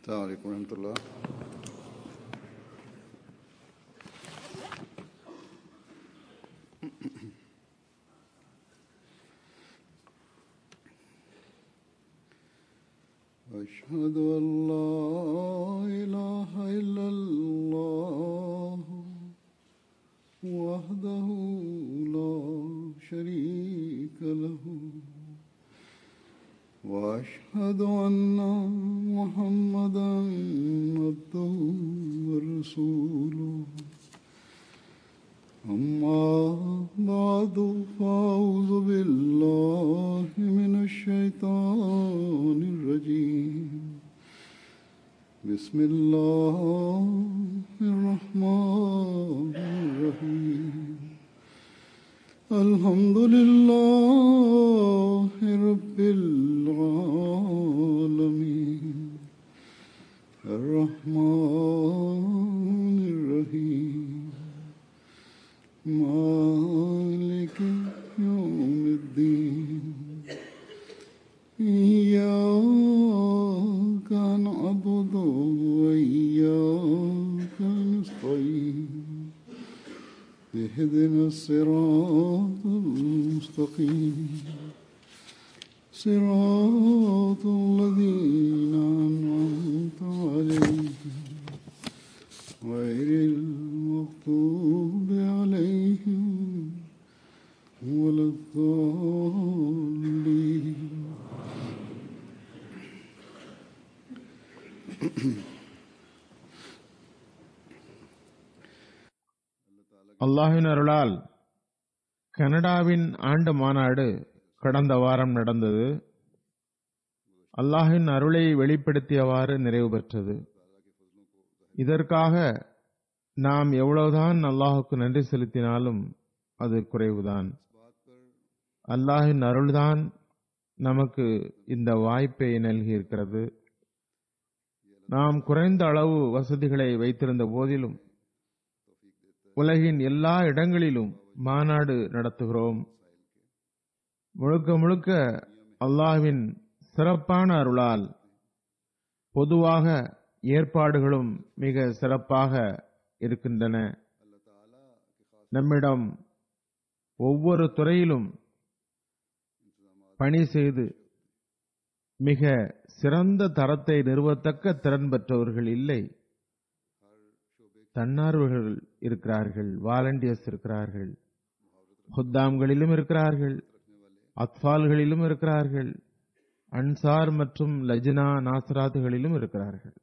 السلام عليكم ورحمة الله أشهد أن لا إله إلا الله وحده لا شريك له وأشهد أن محمدا عبده ورسوله أما بعد فأعوذ بالله من الشيطان الرجيم بسم الله الرحمن الرحيم الحمد لله رب العالمين الرحمن الرحيم مالك يوم الدين إياك نعبد وإياك نستعين اهدنا الصراط المستقيم صراط الذين أنعمت عليهم غير المغضوب عليهم ولا الضالين அல்லாஹின் அருளால் கனடாவின் ஆண்டு மாநாடு கடந்த வாரம் நடந்தது அல்லாஹின் அருளை வெளிப்படுத்தியவாறு நிறைவு பெற்றது இதற்காக நாம் எவ்வளவுதான் அல்லாஹுக்கு நன்றி செலுத்தினாலும் அது குறைவுதான் அல்லாஹின் அருள்தான் நமக்கு இந்த வாய்ப்பை நல்கியிருக்கிறது நாம் குறைந்த அளவு வசதிகளை வைத்திருந்த போதிலும் உலகின் எல்லா இடங்களிலும் மாநாடு நடத்துகிறோம் முழுக்க முழுக்க அல்லாஹ்வின் சிறப்பான அருளால் பொதுவாக ஏற்பாடுகளும் மிக சிறப்பாக இருக்கின்றன நம்மிடம் ஒவ்வொரு துறையிலும் பணி செய்து மிக சிறந்த தரத்தை நிறுவத்தக்க திறன் பெற்றவர்கள் இல்லை தன்னார்வர்கள் இருக்கிறார்கள் வாலண்டியர்ஸ் இருக்கிறார்கள் ஹுத்தாம்களிலும் இருக்கிறார்கள் அத்பால்களிலும் இருக்கிறார்கள் அன்சார் மற்றும் லஜ்னா நாசராத்துகளிலும் இருக்கிறார்கள்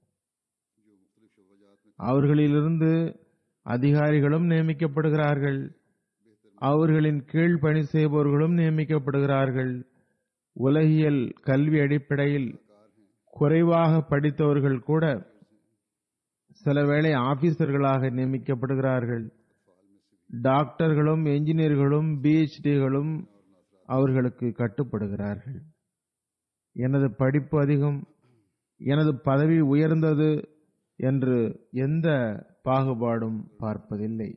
அவர்களிலிருந்து அதிகாரிகளும் நியமிக்கப்படுகிறார்கள் அவர்களின் கீழ் பணி செய்பவர்களும் நியமிக்கப்படுகிறார்கள் உலகியல் கல்வி அடிப்படையில் குறைவாக படித்தவர்கள் கூட சில வேளை ஆபீசர்களாக நியமிக்கப்படுகிறார்கள் டாக்டர்களும் என்ஜினியர்களும் பிஹெச்டிகளும் அவர்களுக்கு கட்டுப்படுகிறார்கள் எனது படிப்பு அதிகம் எனது பதவி உயர்ந்தது என்று எந்த பாகுபாடும் பார்ப்பதில்லை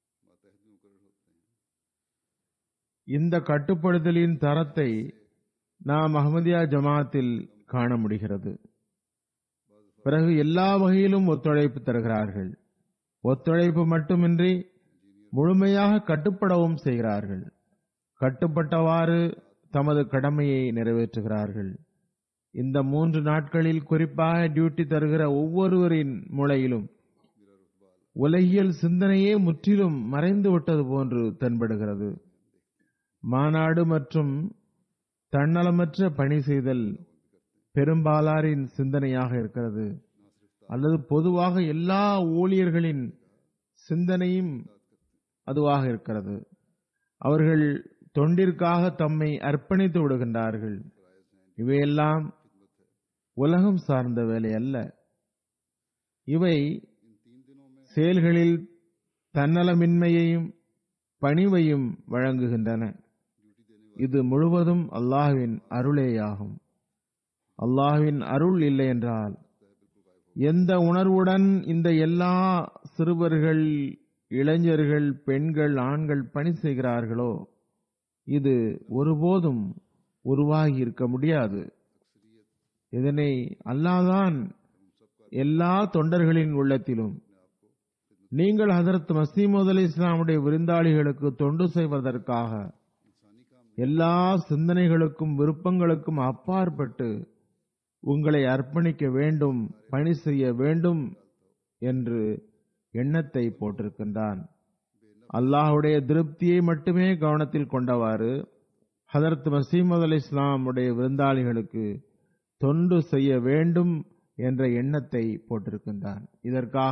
இந்த கட்டுப்படுத்தலின் தரத்தை நாம் அஹமதியா ஜமாத்தில் காண முடிகிறது பிறகு எல்லா வகையிலும் ஒத்துழைப்பு தருகிறார்கள் ஒத்துழைப்பு மட்டுமின்றி முழுமையாக கட்டுப்படவும் செய்கிறார்கள் கட்டுப்பட்டவாறு தமது கடமையை நிறைவேற்றுகிறார்கள் இந்த மூன்று நாட்களில் குறிப்பாக டியூட்டி தருகிற ஒவ்வொருவரின் மூளையிலும் உலகியல் சிந்தனையே முற்றிலும் மறைந்து விட்டது போன்று தென்படுகிறது மாநாடு மற்றும் தன்னலமற்ற பணி செய்தல் பெரும்பாலாரின் சிந்தனையாக இருக்கிறது அல்லது பொதுவாக எல்லா ஊழியர்களின் சிந்தனையும் அதுவாக இருக்கிறது அவர்கள் தொண்டிற்காக தம்மை அர்ப்பணித்து விடுகின்றார்கள் இவையெல்லாம் உலகம் சார்ந்த வேலை அல்ல இவை செயல்களில் தன்னலமின்மையையும் பணிவையும் வழங்குகின்றன இது முழுவதும் அல்லாஹ்வின் அருளேயாகும் அல்லாஹ்வின் அருள் இல்லை என்றால் எந்த உணர்வுடன் இந்த எல்லா சிறுவர்கள் இளைஞர்கள் பெண்கள் ஆண்கள் பணி செய்கிறார்களோ இது ஒருபோதும் உருவாகி இருக்க முடியாது இதனை அல்லாதான் எல்லா தொண்டர்களின் உள்ளத்திலும் நீங்கள் ஹதரத் மசீமது அலி இஸ்லாமுடைய விருந்தாளிகளுக்கு தொண்டு செய்வதற்காக எல்லா சிந்தனைகளுக்கும் விருப்பங்களுக்கும் அப்பாற்பட்டு உங்களை அர்ப்பணிக்க வேண்டும் பணி செய்ய வேண்டும் என்று எண்ணத்தை போட்டிருக்கின்றான் அல்லாஹுடைய திருப்தியை மட்டுமே கவனத்தில் கொண்டவாறு ஹதரத் மசீமது அலி இஸ்லாமுடைய விருந்தாளிகளுக்கு தொண்டு செய்ய வேண்டும் என்ற எண்ணத்தை போட்டிருக்கின்றான் இதற்காக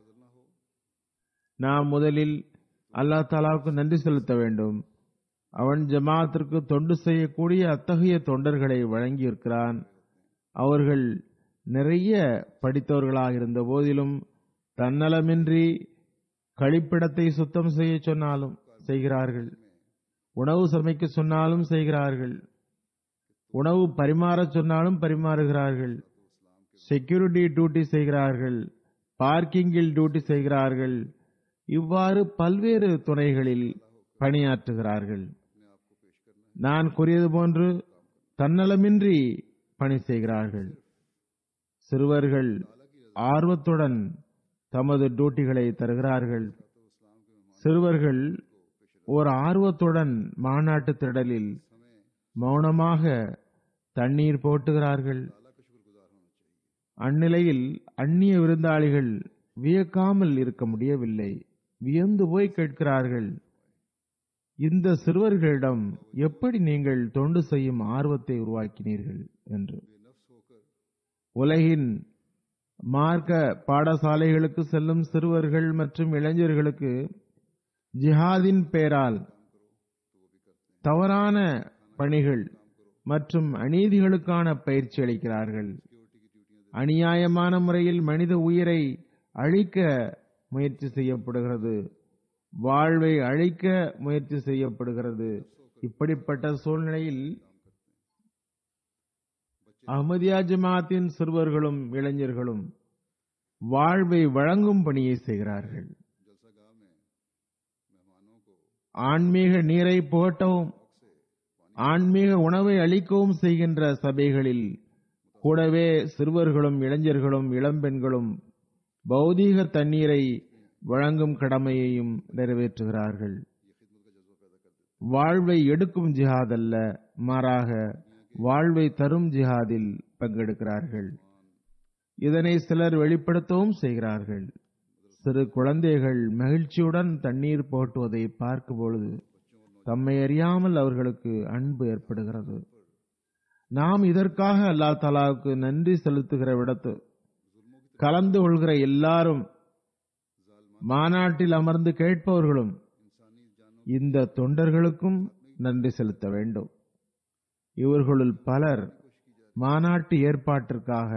நாம் முதலில் அல்லாஹ் தாலாவுக்கு நன்றி செலுத்த வேண்டும் அவன் ஜமாத்திற்கு தொண்டு செய்யக்கூடிய அத்தகைய தொண்டர்களை வழங்கியிருக்கிறான் அவர்கள் நிறைய படித்தவர்களாக இருந்த போதிலும் தன்னலமின்றி கழிப்பிடத்தை சுத்தம் செய்ய சொன்னாலும் செய்கிறார்கள் உணவு சமைக்க சொன்னாலும் செய்கிறார்கள் உணவு பரிமாற சொன்னாலும் பரிமாறுகிறார்கள் செக்யூரிட்டி டியூட்டி செய்கிறார்கள் பார்க்கிங்கில் டியூட்டி செய்கிறார்கள் இவ்வாறு பல்வேறு துறைகளில் பணியாற்றுகிறார்கள் நான் கூறியது போன்று தன்னலமின்றி பணி செய்கிறார்கள் சிறுவர்கள் ஆர்வத்துடன் தமது டியூட்டிகளை தருகிறார்கள் சிறுவர்கள் ஒரு ஆர்வத்துடன் மாநாட்டு திடலில் மௌனமாக தண்ணீர் போட்டுகிறார்கள் அந்நிலையில் அந்நிய விருந்தாளிகள் வியக்காமல் இருக்க முடியவில்லை வியந்து போய் கேட்கிறார்கள் இந்த சிறுவர்களிடம் எப்படி நீங்கள் தொண்டு செய்யும் ஆர்வத்தை உருவாக்கினீர்கள் என்று உலகின் மார்க்க பாடசாலைகளுக்கு செல்லும் சிறுவர்கள் மற்றும் இளைஞர்களுக்கு ஜிஹாதின் பெயரால் தவறான பணிகள் மற்றும் அநீதிகளுக்கான பயிற்சி அளிக்கிறார்கள் அநியாயமான முறையில் மனித உயிரை அழிக்க முயற்சி செய்யப்படுகிறது வாழ்வை அழிக்க முயற்சி செய்யப்படுகிறது இப்படிப்பட்ட சூழ்நிலையில் அஹமதியா ஜமாத்தின் சிறுவர்களும் இளைஞர்களும் வாழ்வை வழங்கும் பணியை செய்கிறார்கள் ஆன்மீக நீரை புகட்டவும் ஆன்மீக உணவை அளிக்கவும் செய்கின்ற சபைகளில் கூடவே சிறுவர்களும் இளைஞர்களும் இளம்பெண்களும் பௌதீக தண்ணீரை வழங்கும் கடமையையும் நிறைவேற்றுகிறார்கள் வாழ்வை எடுக்கும் ஜிஹாத் அல்ல மாறாக வாழ்வை தரும் ஜிஹாதில் பங்கெடுக்கிறார்கள் இதனை சிலர் வெளிப்படுத்தவும் செய்கிறார்கள் சிறு குழந்தைகள் மகிழ்ச்சியுடன் தண்ணீர் போட்டுவதை பார்க்கும் பொழுது தம்மை அறியாமல் அவர்களுக்கு அன்பு ஏற்படுகிறது நாம் இதற்காக அல்லா தலாவுக்கு நன்றி செலுத்துகிற விடத்து கலந்து கொள்கிற எல்லாரும் மாநாட்டில் அமர்ந்து கேட்பவர்களும் இந்த தொண்டர்களுக்கும் நன்றி செலுத்த வேண்டும் இவர்களுள் பலர் மாநாட்டு ஏற்பாட்டிற்காக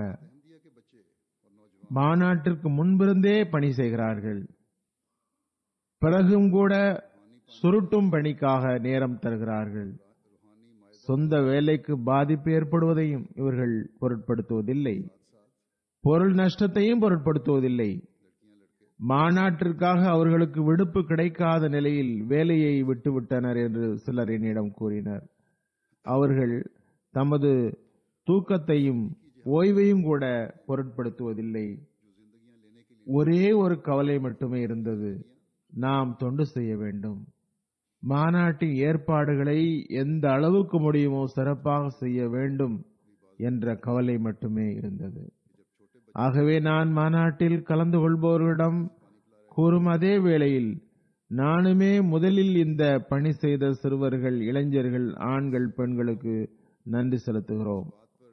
மாநாட்டிற்கு முன்பிருந்தே பணி செய்கிறார்கள் பிறகும் கூட சுருட்டும் பணிக்காக நேரம் தருகிறார்கள் சொந்த வேலைக்கு பாதிப்பு ஏற்படுவதையும் இவர்கள் பொருட்படுத்துவதில்லை பொருள் நஷ்டத்தையும் பொருட்படுத்துவதில்லை மாநாட்டிற்காக அவர்களுக்கு விடுப்பு கிடைக்காத நிலையில் வேலையை விட்டுவிட்டனர் என்று சிலர் என்னிடம் கூறினர் அவர்கள் தமது தூக்கத்தையும் ஓய்வையும் கூட பொருட்படுத்துவதில்லை ஒரே ஒரு கவலை மட்டுமே இருந்தது நாம் தொண்டு செய்ய வேண்டும் மாநாட்டின் ஏற்பாடுகளை எந்த அளவுக்கு முடியுமோ சிறப்பாக செய்ய வேண்டும் என்ற கவலை மட்டுமே இருந்தது ஆகவே நான் மாநாட்டில் கலந்து கொள்பவர்களிடம் கூறும் அதே வேளையில் நானுமே முதலில் இந்த பணி செய்த சிறுவர்கள் இளைஞர்கள் ஆண்கள் பெண்களுக்கு நன்றி செலுத்துகிறோம்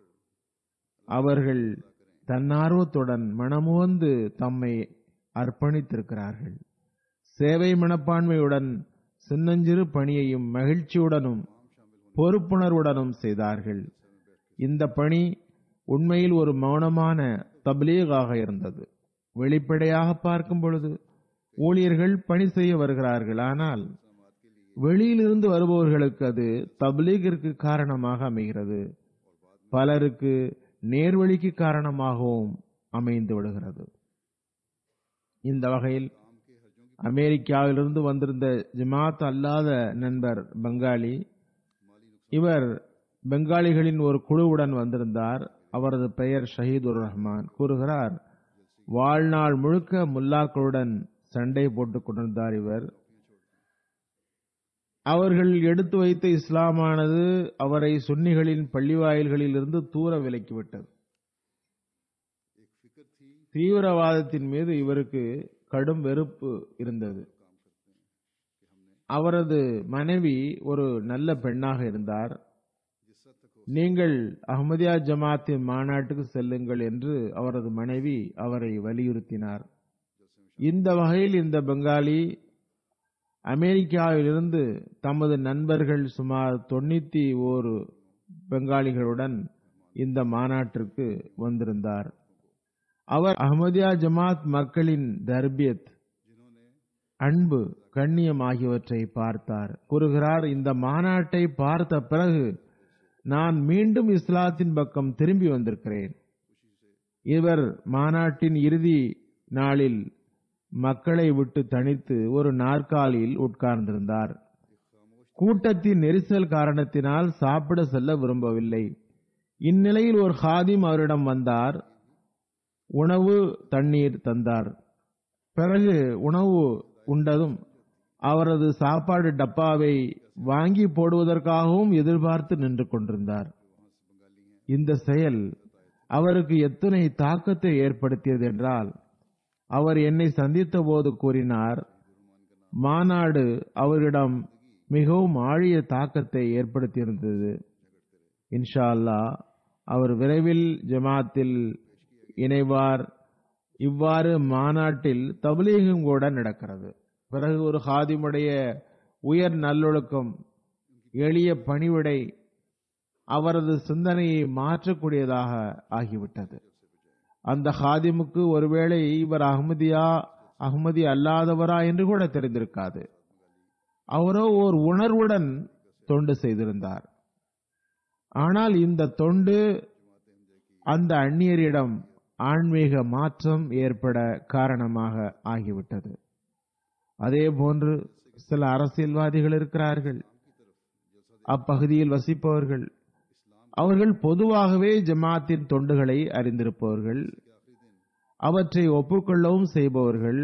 அவர்கள் தன்னார்வத்துடன் மனமுவந்து தம்மை அர்ப்பணித்திருக்கிறார்கள் சேவை மனப்பான்மையுடன் சின்னஞ்சிறு பணியையும் மகிழ்ச்சியுடனும் பொறுப்புணர்வுடனும் செய்தார்கள் இந்த பணி உண்மையில் ஒரு மௌனமான தப்லீகாக இருந்தது வெளிப்படையாக பார்க்கும் பொழுது ஊழியர்கள் பணி செய்ய வருகிறார்கள் ஆனால் வெளியிலிருந்து வருபவர்களுக்கு அது தப்லீகிற்கு காரணமாக அமைகிறது பலருக்கு நேர்வழிக்கு காரணமாகவும் அமைந்து விடுகிறது இந்த வகையில் அமெரிக்காவிலிருந்து வந்திருந்த ஜமாத் அல்லாத நண்பர் பங்காளி இவர் பெங்காலிகளின் ஒரு குழுவுடன் வந்திருந்தார் அவரது பெயர் ஷஹீதுர் ரஹ்மான் கூறுகிறார் வாழ்நாள் முழுக்க முல்லாக்களுடன் சண்டை போட்டுக் கொண்டிருந்தார் இவர் அவர்கள் எடுத்து வைத்த இஸ்லாமானது அவரை சுன்னிகளின் பள்ளிவாயில்களில் இருந்து தூர விலக்கிவிட்டது एक फिक्र थी தீவிரவாதத்தின் மீது இவருக்கு கடும் வெறுப்பு இருந்தது அவரது மனைவி ஒரு நல்ல பெண்ணாக இருந்தார் जिस हद तक हो நீங்கள் அஹ்மதியா ஜமாத்தின் மாநாட்டுக்கு செல்லுங்கள் என்று அவரது மனைவி அவரை வலியுறுத்தினார் இந்த வகையில் இந்த பெங்காலி அமெரிக்காவிலிருந்து தமது நண்பர்கள் சுமார் தொண்ணூத்தி ஓரு பெங்காலிகளுடன் இந்த மாநாட்டிற்கு வந்திருந்தார் அவர் அஹ்மதியா ஜமாத் மக்களின் தர்பியத் जिन्होंने அன்பு கண்ணியம் ஆகியவற்றை பார்த்தார் கூறுகிறார் இந்த மாநாட்டை பார்த்த பிறகு நான் மீண்டும் இஸ்லாத்தின் பக்கம் திரும்பி வந்திருக்கிறேன் இவர் மாநாட்டின் இறுதி நாளில் மக்களை விட்டு தனித்து ஒரு நாற்காலியில் உட்கார்ந்திருந்தார் கூட்டத்தின் நெரிசல் காரணத்தினால் சாப்பிட செல்ல விரும்பவில்லை இந்நிலையில் ஒரு ஹாதிம் அவரிடம் வந்தார் உணவு தண்ணீர் தந்தார் பிறகு உணவு உண்டதும் அவரது சாப்பாடு டப்பாவை வாங்கி போடுவதற்காகவும் எதிர்பார்த்து நின்று கொண்டிருந்தார் இந்த செயல் அவருக்கு எத்தனை தாக்கத்தை ஏற்படுத்தியது என்றால் அவர் என்னை சந்தித்த போது கூறினார் மாநாடு அவரிடம் மிகவும் ஆழிய தாக்கத்தை ஏற்படுத்தியிருந்தது இன்ஷா அல்லாஹ் அவர் விரைவில் ஜமாத்தில் இணைவார் இவ்வாறு மாநாட்டில் தபலீகம் கூட நடக்கிறது பிறகு ஒரு ஹாதிமுடைய உயர் நல்லொழுக்கம் எளிய பணிவிடை அவரது சிந்தனையை மாற்றக்கூடியதாக ஆகிவிட்டது அந்த ஹாதிமுக்கு ஒருவேளை இவர் அகமதியா அகமதி அல்லாதவரா என்று கூட தெரிந்திருக்காது அவரோ ஓர் உணர்வுடன் தொண்டு செய்திருந்தார் ஆனால் இந்த தொண்டு அந்த அந்நியரிடம் ஆன்மீக மாற்றம் ஏற்பட காரணமாக ஆகிவிட்டது அதே போன்று சில அரசியல்வாதிகள் இருக்கிறார்கள் அப்பகுதியில் வசிப்பவர்கள் அவர்கள் பொதுவாகவே ஜமாத்தின் தொண்டுகளை அறிந்திருப்பவர்கள் அவற்றை ஒப்புக்கொள்ளவும் செய்பவர்கள்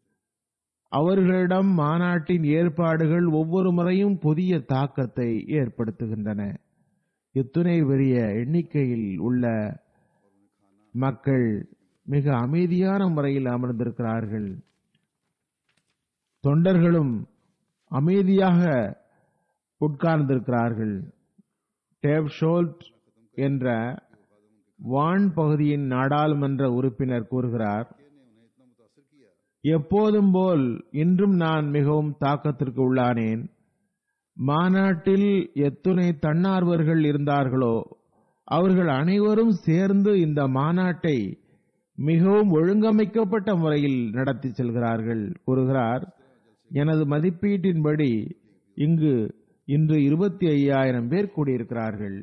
அவர்களிடம் மாநாட்டின் ஏற்பாடுகள் ஒவ்வொரு முறையும் புதிய தாக்கத்தை ஏற்படுத்துகின்றன இத்துணை பெரிய எண்ணிக்கையில் உள்ள மக்கள் மிக அமைதியான முறையில் அமர்ந்திருக்கிறார்கள் தொண்டர்களும் அமைதியாக உட்கார்ந்திருக்கிறார்கள் டேப் ஷோல்ட் என்ற வான் பகுதியின் நாடாளுமன்ற உறுப்பினர் கூறுகிறார் எப்போதும் போல் இன்றும் நான் மிகவும் தாக்கத்திற்கு உள்ளானேன் மாநாட்டில் எத்துணை தன்னார்வர்கள் இருந்தார்களோ அவர்கள் அனைவரும் சேர்ந்து இந்த மாநாட்டை மிகவும் ஒழுங்கமைக்கப்பட்ட முறையில் நடத்தி செல்கிறார்கள் கூறுகிறார் எனது மதிப்பீட்டின்படி இங்கு இன்று இருபத்தி ஐயாயிரம் பேர் கூடியிருக்கிறார்கள்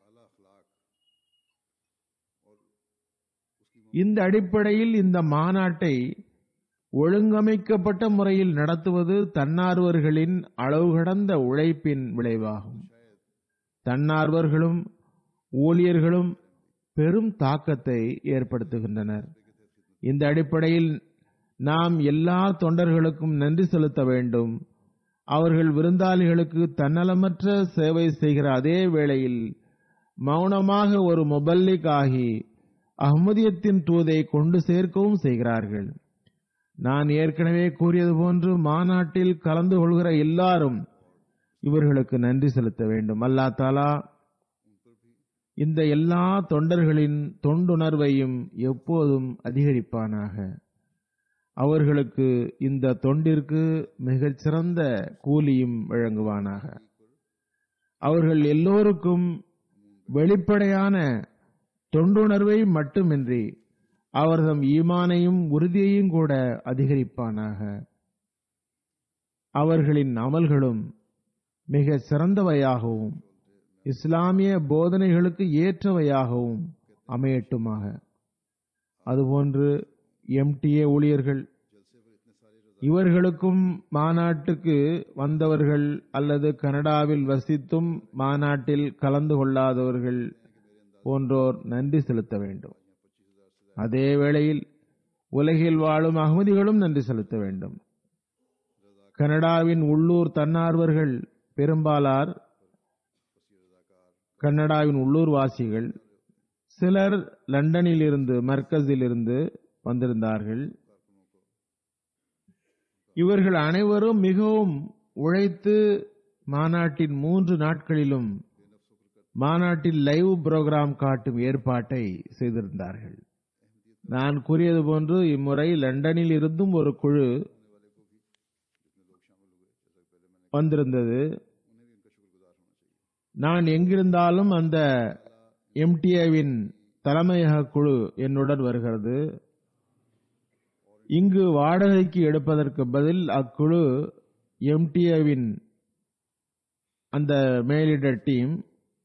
இந்த அடிப்படையில் இந்த மாநாட்டை ஒழுங்கமைக்கப்பட்ட முறையில் நடத்துவது தன்னார்வர்களின் அளவு கடந்த உழைப்பின் விளைவாகும் தன்னார்வர்களும் ஊழியர்களும் பெரும் தாக்கத்தை ஏற்படுத்துகின்றனர் இந்த அடிப்படையில் நாம் எல்லா தொண்டர்களுக்கும் நன்றி செலுத்த வேண்டும் அவர்கள் விருந்தாளிகளுக்கு தன்னலமற்ற சேவை செய்கிற அதே வேளையில் மௌனமாக ஒரு முபல்லிக் ஆகி அஹ்மதியத்தின் தூதை கொண்டு சேர்க்கவும் செய்கிறார்கள் நான் ஏற்கனவே கூறியது போன்று மாநாட்டில் கலந்து கொள்கிற எல்லாரும் இவர்களுக்கு நன்றி செலுத்த வேண்டும் அல்லா தாலா இந்த எல்லா தொண்டர்களின் தொண்டுணர்வையும் எப்போதும் அதிகரிப்பானாக அவர்களுக்கு இந்த தொண்டிற்கு மிகச் சிறந்த கூலியும் வழங்குவானாக அவர்கள் எல்லோருக்கும் வெளிப்படையான தொண்டுணர்வை மட்டுமின்றி அவர்தம் ஈமானையும் உறுதியையும் கூட அதிகரிப்பானாக அவர்களின் அமல்களும் மிக சிறந்தவையாகவும் இஸ்லாமிய போதனைகளுக்கு ஏற்றவையாகவும் அமையட்டுமாக அதுபோன்று எம்டிஏ ஊழியர்கள் இவர்களுக்கும் மாநாட்டுக்கு வந்தவர்கள் அல்லது கனடாவில் வசித்தும் மாநாட்டில் கலந்து கொள்ளாதவர்கள் போன்றோர் நன்றி செலுத்த வேண்டும் அதே வேளையில் உலகில் வாழும் அகமதிகளும் நன்றி செலுத்த வேண்டும் கனடாவின் உள்ளூர் தன்னார்வர்கள் பெரும்பாலார் கனடாவின் உள்ளூர் வாசிகள் சிலர் லண்டனில் இருந்து மர்கஸில் இருந்து வந்திருந்தார்கள் இவர்கள் அனைவரும் மிகவும் உழைத்து மாநாட்டின் மூன்று நாட்களிலும் மாநாட்டில் லைவ் புரோகிராம் காட்டும் ஏற்பாட்டை செய்திருந்தார்கள் நான் கூறியது போன்று இம்முறை லண்டனில் இருந்தும் ஒரு குழு வந்திருந்தது நான் எங்கிருந்தாலும் அந்த எம்டிஏவின் தலைமையக குழு என்னுடன் வருகிறது இங்கு வாடகைக்கு எடுப்பதற்கு பதில் அக்குழு எம்டிஏவின் அந்த மேலிட டீம்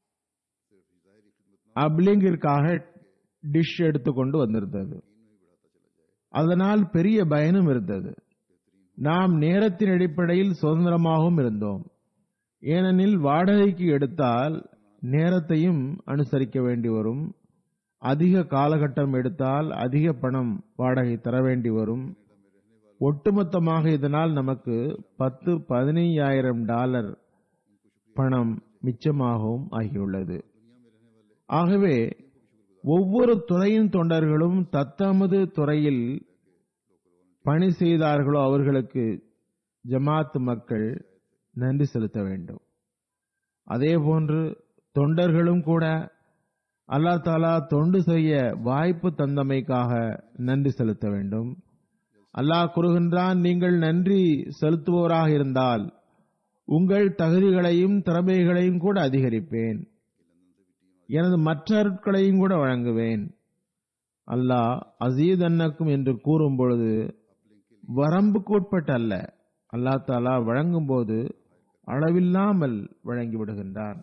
அப்லிங்கிற்காக டிஷ் எடுத்துக்கொண்டு வந்திருந்தது அதனால் பெரிய பயனும் இருந்தது நாம் நேரத்தின் அடிப்படையில் சுதந்திரமாகவும் இருந்தோம் ஏனெனில் வாடகைக்கு எடுத்தால் நேரத்தையும் அனுசரிக்க வேண்டி வரும் அதிக காலகட்டம் எடுத்தால் அதிக பணம் வாடகை தர வேண்டி வரும் ஒட்டுமொத்தமாக இதனால் நமக்கு பத்து பதினையாயிரம் டாலர் பணம் மிச்சமாகவும் ஆகியுள்ளது ஆகவே ஒவ்வொரு துறையின் தொண்டர்களும் தத்தமது துறையில் பணி செய்தார்களோ அவர்களுக்கு ஜமாத் மக்கள் நன்றி செலுத்த வேண்டும் அதேபோன்று தொண்டர்களும் கூட அல்லா தாலா தொண்டு செய்ய வாய்ப்பு தந்தமைக்காக நன்றி செலுத்த வேண்டும் அல்லாஹ் கூறுகின்றான் நீங்கள் நன்றி செலுத்துவோராக இருந்தால் உங்கள் தகுதிகளையும் திறமைகளையும் கூட அதிகரிப்பேன் எனது மற்ற அருட்களையும் கூட வழங்குவேன் அல்லாஹ் அசீத் அன்னக்கும் என்று கூறும் பொழுது வரம்புக்கு உட்பட்ட அல்ல அல்லா தாலா வழங்கும் போது அளவில்லாமல் வழங்கிவிடுகின்றான்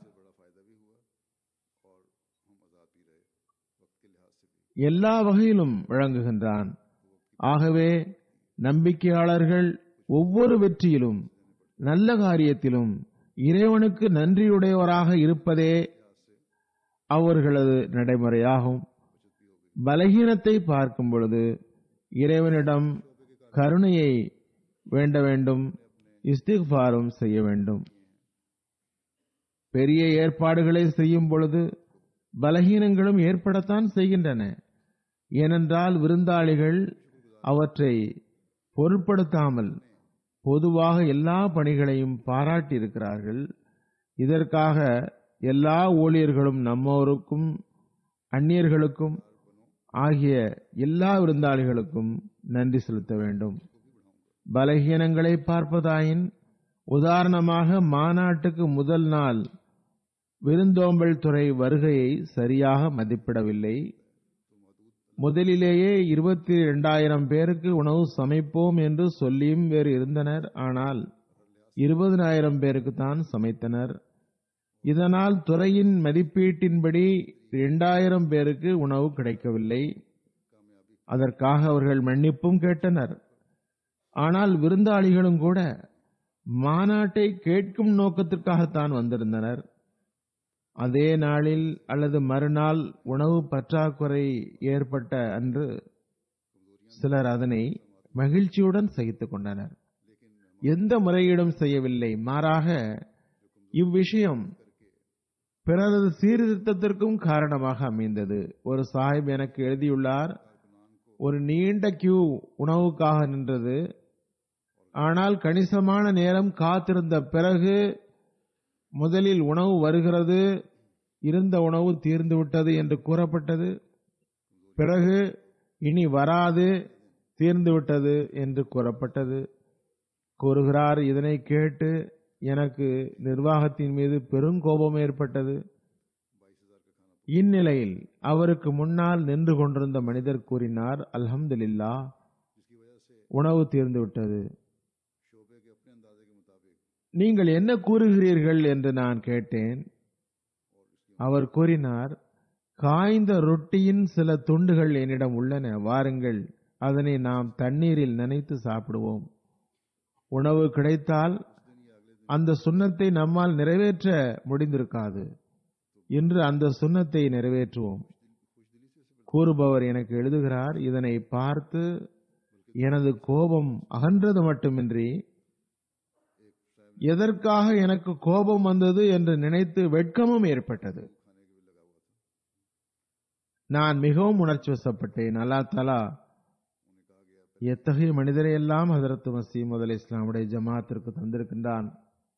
எல்லா வகையிலும் வழங்குகின்றான் ஆகவே நம்பிக்கையாளர்கள் ஒவ்வொரு வெற்றியிலும் நல்ல காரியத்திலும் இறைவனுக்கு நன்றியுடையவராக இருப்பதே அவர்களது நடைமுறையாகும் பலகீனத்தை பார்க்கும் பொழுது இறைவனிடம் கருணையை வேண்ட வேண்டும் இஸ்திஃபாரும் செய்ய வேண்டும் பெரிய ஏற்பாடுகளை செய்யும் பொழுது பலகீனங்களும் ஏற்படத்தான் செய்கின்றன ஏனென்றால் விருந்தாளிகள் அவற்றை பொருட்படுத்தாமல் பொதுவாக எல்லா பணிகளையும் பாராட்டியிருக்கிறார்கள் இதற்காக எல்லா ஊழியர்களும் நம்மோருக்கும் அந்நியர்களுக்கும் ஆகிய எல்லா விருந்தாளிகளுக்கும் நன்றி செலுத்த வேண்டும் பலகீனங்களை பார்ப்பதாயின் உதாரணமாக மாநாட்டுக்கு முதல் நாள் விருந்தோம்பல் துறை வருகையை சரியாக மதிப்பிடவில்லை முதலிலேயே இருபத்தி இரண்டாயிரம் பேருக்கு உணவு சமைப்போம் என்று சொல்லியும் வேறு இருந்தனர் ஆனால் இருபதனாயிரம் பேருக்கு தான் சமைத்தனர் இதனால் துறையின் மதிப்பீட்டின்படி இரண்டாயிரம் பேருக்கு உணவு கிடைக்கவில்லை அதற்காக அவர்கள் மன்னிப்பும் கேட்டனர் ஆனால் விருந்தாளிகளும் கூட மாநாட்டை கேட்கும் நோக்கத்திற்காகத்தான் வந்திருந்தனர் அதே நாளில் அல்லது மறுநாள் உணவு பற்றாக்குறை ஏற்பட்ட அன்று சிலர் அதனை மகிழ்ச்சியுடன் சகித்துக் கொண்டனர் எந்த முறையீடும் செய்யவில்லை மாறாக இவ்விஷயம் பிறரது சீர்திருத்தத்திற்கும் காரணமாக அமைந்தது ஒரு சாஹிப் எனக்கு எழுதியுள்ளார் ஒரு நீண்ட கியூ உணவுக்காக நின்றது ஆனால் கணிசமான நேரம் காத்திருந்த பிறகு முதலில் உணவு வருகிறது இருந்த உணவு தீர்ந்து விட்டது என்று கூறப்பட்டது பிறகு இனி வராது தீர்ந்து விட்டது என்று கூறப்பட்டது கூறுகிறார் இதனை கேட்டு எனக்கு நிர்வாகத்தின் மீது பெருங்கோபம் ஏற்பட்டது இந்நிலையில் அவருக்கு முன்னால் நின்று கொண்டிருந்த மனிதர் கூறினார் அல்ஹம்துலில்லா உணவு தீர்ந்து விட்டது நீங்கள் என்ன கூறுகிறீர்கள் என்று நான் கேட்டேன் அவர் கூறினார் காய்ந்த ரொட்டியின் சில துண்டுகள் என்னிடம் உள்ளன வாருங்கள் அதனை நாம் தண்ணீரில் நனைத்து சாப்பிடுவோம் உணவு கிடைத்தால் அந்த சுண்ணத்தை நம்மால் நிறைவேற்ற முடிந்திருக்காது இன்று அந்த சுண்ணத்தை நிறைவேற்றுவோம் கூறுபவர் எனக்கு எழுதுகிறார் இதனை பார்த்து எனது கோபம் அகன்றது மட்டுமின்றி எதற்காக எனக்கு கோபம் வந்தது என்று நினைத்து வெட்கமும் ஏற்பட்டது நான் மிகவும் உணர்ச்சி வசப்பட்டேன் அல்லா தலா எத்தகைய மனிதரை எல்லாம் ஹதரத் மசீம் முதல் இஸ்லாமுடைய ஜமாத்திற்கு தந்திருக்கின்றான்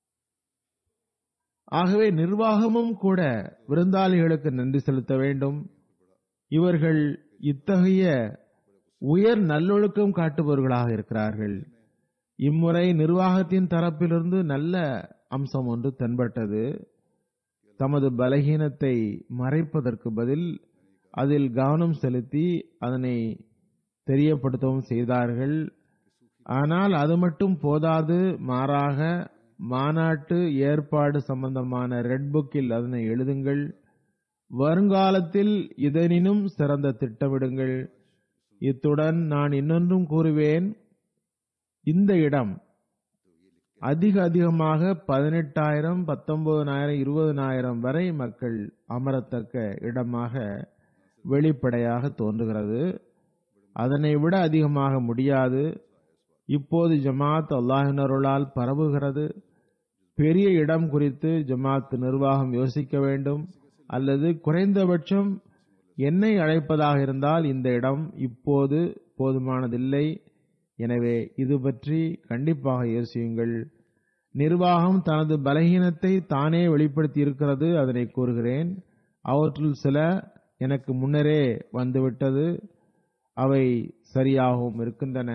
ஆகவே நிர்வாகமும் கூட விருந்தாளிகளுக்கு நன்றி செலுத்த வேண்டும் இவர்கள் இத்தகைய உயர் நல்லொழுக்கம் காட்டுபவர்களாக இருக்கிறார்கள் இம்முறை நிர்வாகத்தின் தரப்பிலிருந்து நல்ல அம்சம் ஒன்று தென்பட்டது தமது பலகீனத்தை மறைப்பதற்கு பதில் அதில் கவனம் செலுத்தி அதனை தெரியப்படுத்தவும் செய்தார்கள் ஆனால் அது மட்டும் போதாது மாறாக மாநாட்டு ஏற்பாடு சம்பந்தமான ரெட் புக்கில் அதனை எழுதுங்கள் வருங்காலத்தில் இதனினும் சிறந்த திட்டமிடுங்கள் இத்துடன் நான் இன்னொன்றும் கூறுவேன் இந்த இடம் அதிக அதிகமாக பதினெட்டாயிரம் பத்தொன்பதனாயிரம் இருபதனாயிரம் வரை மக்கள் அமரத்தக்க இடமாக வெளிப்படையாக தோன்றுகிறது அதனை விட அதிகமாக முடியாது இப்போது ஜமாத் அல்லாஹினருளால் பரவுகிறது பெரிய இடம் குறித்து ஜமாத் நிர்வாகம் யோசிக்க வேண்டும் அல்லது குறைந்தபட்சம் என்னை அழைப்பதாக இருந்தால் இந்த இடம் இப்போது போதுமானதில்லை எனவே இது பற்றி கண்டிப்பாக யோசியுங்கள் நிர்வாகம் தனது பலகீனத்தை தானே வெளிப்படுத்தி இருக்கிறது அதனை கூறுகிறேன் அவற்றுள் சில எனக்கு முன்னரே வந்துவிட்டது அவை சரியாகவும் இருக்கின்றன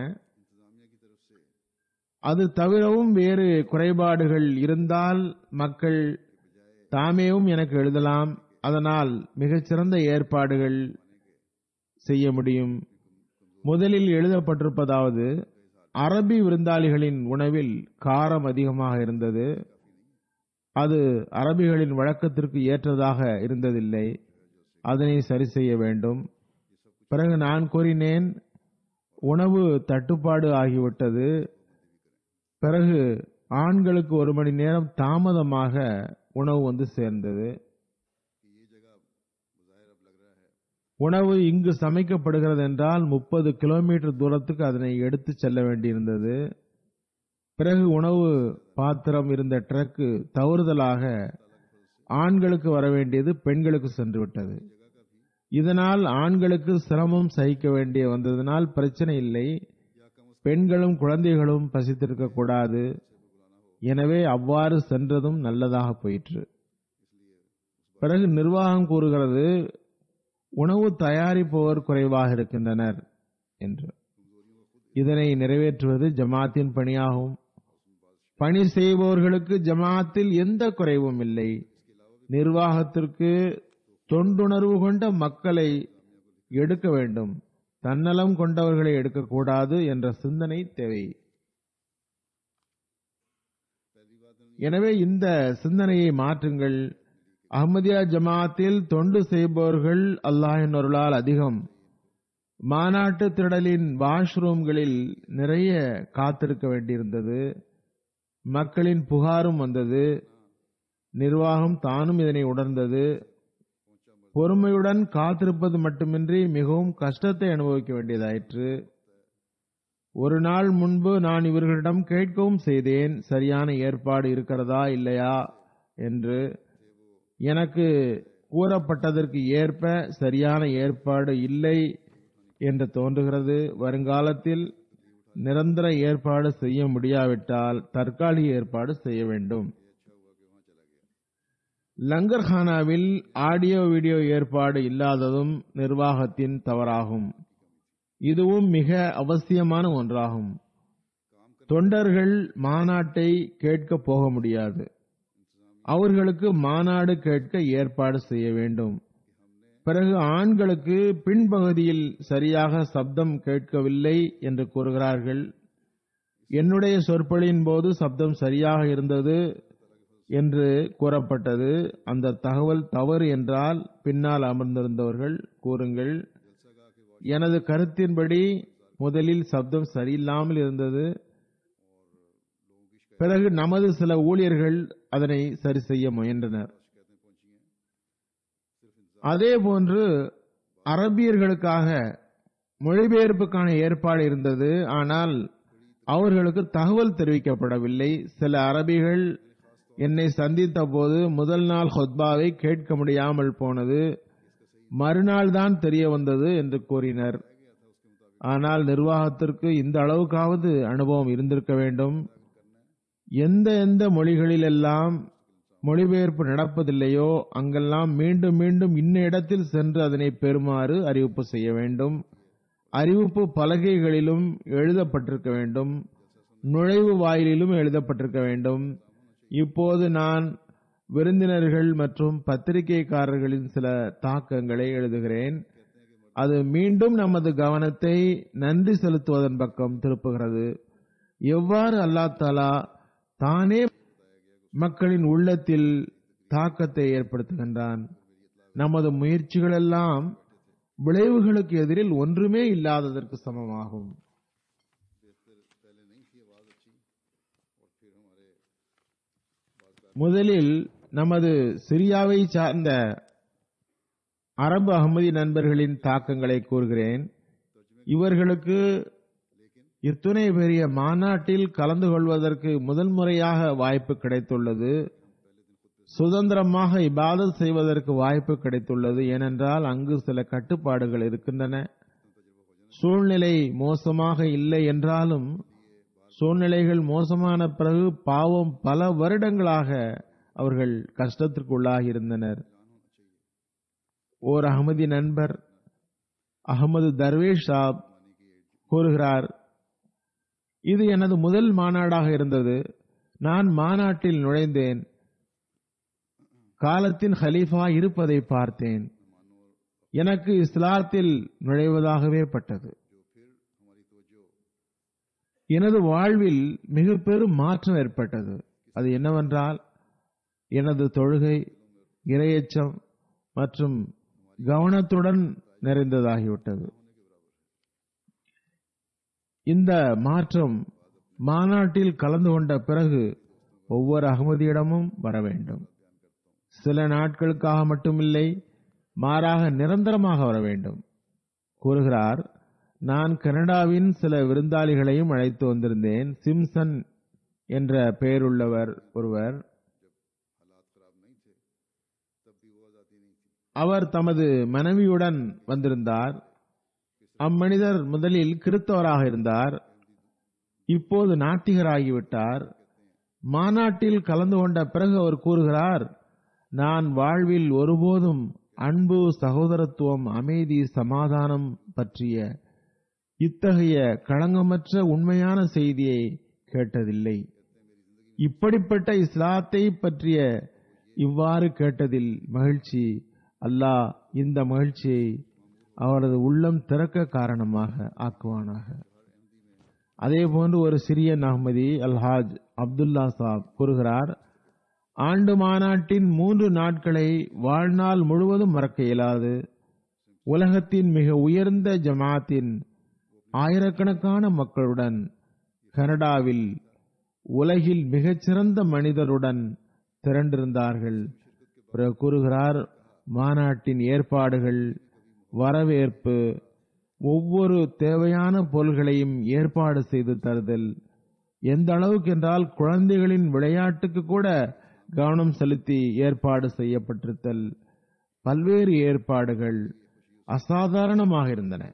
அது தவிரவும் வேறு குறைபாடுகள் இருந்தால் மக்கள் தாமேவும் எனக்கு எழுதலாம் அதனால் மிகச்சிறந்த ஏற்பாடுகள் செய்ய முடியும் முதலில் எழுதப்பட்டிருப்பதாவது அரபி விருந்தாளிகளின் உணவில் காரம் அதிகமாக இருந்தது அது அரபிகளின் வழக்கத்திற்கு ஏற்றதாக இருந்ததில்லை அதனை சரி செய்ய வேண்டும் பிறகு நான் கூறினேன் உணவு தட்டுப்பாடு ஆகிவிட்டது பிறகு ஆண்களுக்கு ஒரு மணி நேரம் தாமதமாக உணவு வந்து சேர்ந்தது உணவு இங்கு சமைக்கப்படுகிறது என்றால் முப்பது கிலோமீட்டர் தூரத்துக்கு அதனை எடுத்து செல்ல வேண்டியிருந்தது பிறகு உணவு பாத்திரம் இருந்த ட்ரக்கு தவறுதலாக ஆண்களுக்கு வர வேண்டியது பெண்களுக்கு சென்று விட்டது இதனால் ஆண்களுக்கு சிரமம் சகிக்க வேண்டிய வந்ததனால் பிரச்சனை இல்லை பெண்களும் குழந்தைகளும் பசித்திருக்க கூடாது எனவே அவ்வாறு சென்றதும் நல்லதாக போயிற்று பிறகு நிர்வாகம் கூறுகிறது உணவு தயாரிப்பவர் குறைவாக இருக்கின்றனர் என்று இதனை நிறைவேற்றுவது ஜமாத்தின் பணியாகும் பணி செய்பவர்களுக்கு ஜமாத்தில் எந்த குறைவும் இல்லை நிர்வாகத்திற்கு தொண்டுணர்வு கொண்ட மக்களை எடுக்க வேண்டும் தன்னலம் கொண்டவர்களை எடுக்கக்கூடாது என்ற சிந்தனை தேவை எனவே இந்த சிந்தனையை மாற்றுங்கள் அஹ்மதியா ஜமாத்தில் தொண்டு செய்பவர்கள் அல்லாஹின் அருளால் அதிகம் மாநாட்டு திடலின் வாஷ்ரூம்களில் நிறைய காத்திருக்க வேண்டியிருந்தது மக்களின் புகாரும் வந்தது நிர்வாகம் தானும் இதனை உணர்ந்தது பொறுமையுடன் காத்திருப்பது மட்டுமின்றி மிகவும் கஷ்டத்தை அனுபவிக்க வேண்டியதாயிற்று ஒரு நாள் முன்பு நான் இவர்களிடம் கேட்கவும் செய்தேன் சரியான ஏற்பாடு இருக்கிறதா இல்லையா என்று எனக்கு கூறப்பட்டதற்கு ஏற்ப சரியான ஏற்பாடு இல்லை என்று தோன்றுகிறது வருங்காலத்தில் நிரந்தர ஏற்பாடு செய்ய முடியாவிட்டால் தற்காலிக ஏற்பாடு செய்ய வேண்டும் லங்கர்ஹானாவில் ஆடியோ வீடியோ ஏற்பாடு இல்லாததும் நிர்வாகத்தின் தவறாகும் இதுவும் மிக அவசியமான ஒன்றாகும் தொண்டர்கள் மாநாட்டை கேட்க போக முடியாது அவர்களுக்கு மாநாடு கேட்க ஏற்பாடு செய்ய வேண்டும் பிறகு ஆண்களுக்கு பின்பகுதியில் சரியாக சப்தம் கேட்கவில்லை என்று கூறுகிறார்கள் என்னுடைய சொற்பொழியின் போது சப்தம் சரியாக இருந்தது என்று கூறப்பட்டது அந்த தகவல் தவறு என்றால் பின்னால் அமர்ந்திருந்தவர்கள் கூறுங்கள் எனது கருத்தின்படி முதலில் சப்தம் சரியில்லாமல் இருந்தது பிறகு நமது சில ஊழியர்கள் அதனை சரி செய்ய முயன்றனர் அதே போன்று அரபியர்களுக்காக மொழிபெயர்ப்புக்கான ஏற்பாடு இருந்தது ஆனால் அவர்களுக்கு தகவல் தெரிவிக்கப்படவில்லை சில அரபிகள் என்னை சந்தித்த போது முதல் நாள் ஹொத்பாவை கேட்க முடியாமல் போனது மறுநாள் தான் தெரிய வந்தது என்று கூறினர் ஆனால் நிர்வாகத்திற்கு இந்த அளவுக்காவது அனுபவம் இருந்திருக்க வேண்டும் எந்த எந்த மொழிகளிலெல்லாம் மொழிபெயர்ப்பு நடப்பதில்லையோ அங்கெல்லாம் மீண்டும் மீண்டும் இன்ன இடத்தில் சென்று அதனை பெறுமாறு அறிவிப்பு செய்ய வேண்டும் அறிவிப்பு பலகைகளிலும் எழுதப்பட்டிருக்க வேண்டும் நுழைவு வாயிலிலும் எழுதப்பட்டிருக்க வேண்டும் இப்போது நான் விருந்தினர்கள் மற்றும் பத்திரிகைக்காரர்களின் சில தாக்கங்களை எழுதுகிறேன் அது மீண்டும் நமது கவனத்தை நன்றி செலுத்துவதன் பக்கம் திருப்புகிறது எவ்வாறு அல்லா தாலா தானே மக்களின் உள்ளத்தில் தாக்கத்தை ஏற்படுத்துகின்றான் நமது முயற்சிகளெல்லாம் விளைவுகளுக்கு எதிரில் ஒன்றுமே இல்லாததற்கு சமமாகும் முதலில் நமது சிரியாவை சார்ந்த அரபு அகமதி நண்பர்களின் தாக்கங்களை கூறுகிறேன் இவர்களுக்கு இத்துணை பெரிய மாநாட்டில் கலந்து கொள்வதற்கு முதல் முறையாக வாய்ப்பு கிடைத்துள்ளது சுதந்திரமாக இபாதத் செய்வதற்கு வாய்ப்பு கிடைத்துள்ளது ஏனென்றால் அங்கு சில கட்டுப்பாடுகள் இருக்கின்றன சூழ்நிலை மோசமாக இல்லை என்றாலும் சூழ்நிலைகள் மோசமான பிறகு பாவம் பல வருடங்களாக அவர்கள் கஷ்டத்திற்குள்ளாகி இருந்தனர் ஓர் அகமதி நண்பர் அகமது தர்வேஷ் சாப் கூறுகிறார் இது எனது முதல் மாநாடாக இருந்தது நான் மாநாட்டில் நுழைந்தேன் காலத்தின் ஹலீஃபா இருப்பதை பார்த்தேன் எனக்கு இஸ்லாத்தில் நுழைவதாகவே பட்டது எனது வாழ்வில் மிக பெரும் மாற்றம் ஏற்பட்டது அது என்னவென்றால் எனது தொழுகை இரையச்சம் மற்றும் கவனத்துடன் நிறைந்ததாகிவிட்டது இந்த மாற்றம் மாநாட்டில் கலந்து கொண்ட பிறகு ஒவ்வொரு அகமதியிடமும் வர வேண்டும் சில நாட்களுக்காக மட்டுமில்லை மாறாக நிரந்தரமாக வர வேண்டும் கூறுகிறார் நான் கனடாவின் சில விருந்தாளிகளையும் அழைத்து வந்திருந்தேன் சிம்சன் என்ற பெயருள்ளவர் ஒருவர் அவர் தமது மனைவியுடன் வந்திருந்தார் அம்மனிதர் முதலில் கிறிஸ்தவராக இருந்தார் இப்போது நாத்திகராகிவிட்டார் மாநாட்டில் கலந்து கொண்ட பிறகு அவர் கூறுகிறார் நான் வாழ்வில் ஒருபோதும் அன்பு சகோதரத்துவம் அமைதி சமாதானம் பற்றிய இத்தகைய களங்கமற்ற உண்மையான செய்தியை கேட்டதில்லை இப்படிப்பட்ட இஸ்லாத்தை பற்றிய இவ்வாறு கேட்டதில் மகிழ்ச்சி அல்லாஹ் இந்த மகிழ்ச்சியை அவரது உள்ளம் திறக்க காரணமாக ஆக்குவானாக அதே போன்று ஒரு சிறிய அஹ்மதி அல்ஹாஜ் அப்துல்லா சாப் கூறுகிறார் ஆண்டு மாநாட்டின் மூன்று நாட்களை வாழ்நாள் முழுவதும் மறக்க இயலாது உலகத்தின் மிக உயர்ந்த ஜமாத்தின் ஆயிரக்கணக்கான மக்களுடன் கனடாவில் உலகில் மிகச்சிறந்த மனிதருடன் திரண்டிருந்தார்கள் பிறகு கூறுகிறார் மாநாட்டின் ஏற்பாடுகள் வரவேற்பு ஒவ்வொரு தேவையான பொருள்களையும் ஏற்பாடு செய்து தருதல் எந்த அளவுக்கு என்றால் குழந்தைகளின் விளையாட்டுக்கு கூட கவனம் செலுத்தி ஏற்பாடு செய்யப்பட்டிருத்தல் பல்வேறு ஏற்பாடுகள் அசாதாரணமாக இருந்தன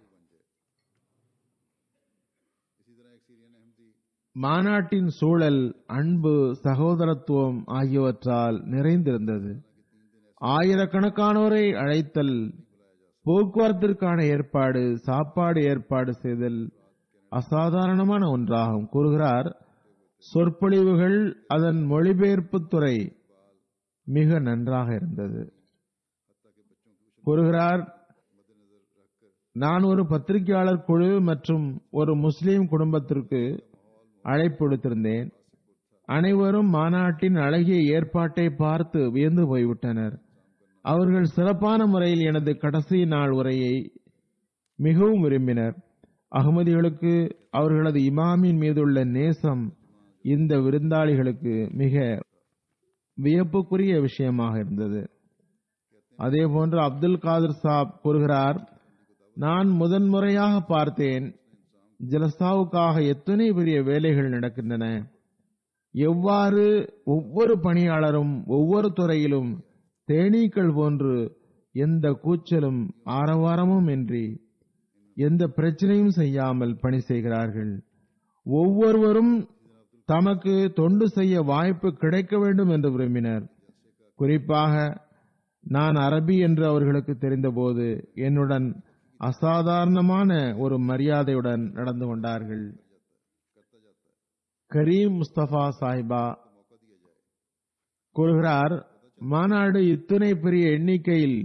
மாநாட்டின் சூழல் அன்பு சகோதரத்துவம் ஆகியவற்றால் நிறைந்திருந்தது ஆயிரக்கணக்கானோரை அழைத்தல் போக்குவரத்திற்கான ஏற்பாடு சாப்பாடு ஏற்பாடு செய்தல் அசாதாரணமான ஒன்றாகும் கூறுகிறார் சொற்பொழிவுகள் அதன் மொழிபெயர்ப்பு துறை மிக நன்றாக இருந்தது கூறுகிறார் நான் ஒரு பத்திரிகையாளர் குழு மற்றும் ஒரு முஸ்லீம் குடும்பத்திற்கு அழைப்பு விடுத்திருந்தேன் அனைவரும் மாநாட்டின் அழகிய ஏற்பாட்டை பார்த்து வியந்து போய்விட்டனர் அவர்கள் சிறப்பான முறையில் எனது கடைசி நாள் உரையை மிகவும் விரும்பினர் அகமதிகளுக்கு அவர்களது இமாமின் மீதுள்ள நேசம் இந்த விருந்தாளிகளுக்கு மிக வியப்புக்குரிய விஷயமாக இருந்தது அதே போன்று அப்துல் காதர் சாப் கூறுகிறார் நான் முதன்முறையாக பார்த்தேன் ஜலசாவுக்காக எத்தனை பெரிய வேலைகள் நடக்கின்றன எவ்வாறு ஒவ்வொரு பணியாளரும் ஒவ்வொரு துறையிலும் தேனீக்கள் போன்று எந்த கூச்சலும் ஆரவாரமும் இன்றி எந்த பிரச்சனையும் செய்யாமல் பணி செய்கிறார்கள் ஒவ்வொருவரும் தமக்கு தொண்டு செய்ய வாய்ப்பு கிடைக்க வேண்டும் என்று விரும்பினர் குறிப்பாக நான் அரபி என்று அவர்களுக்கு தெரிந்தபோது என்னுடன் அசாதாரணமான ஒரு மரியாதையுடன் நடந்து கொண்டார்கள் கரீம் முஸ்தபா சாஹிபா கூறுகிறார் மாநாடு இத்தனை பெரிய எண்ணிக்கையில்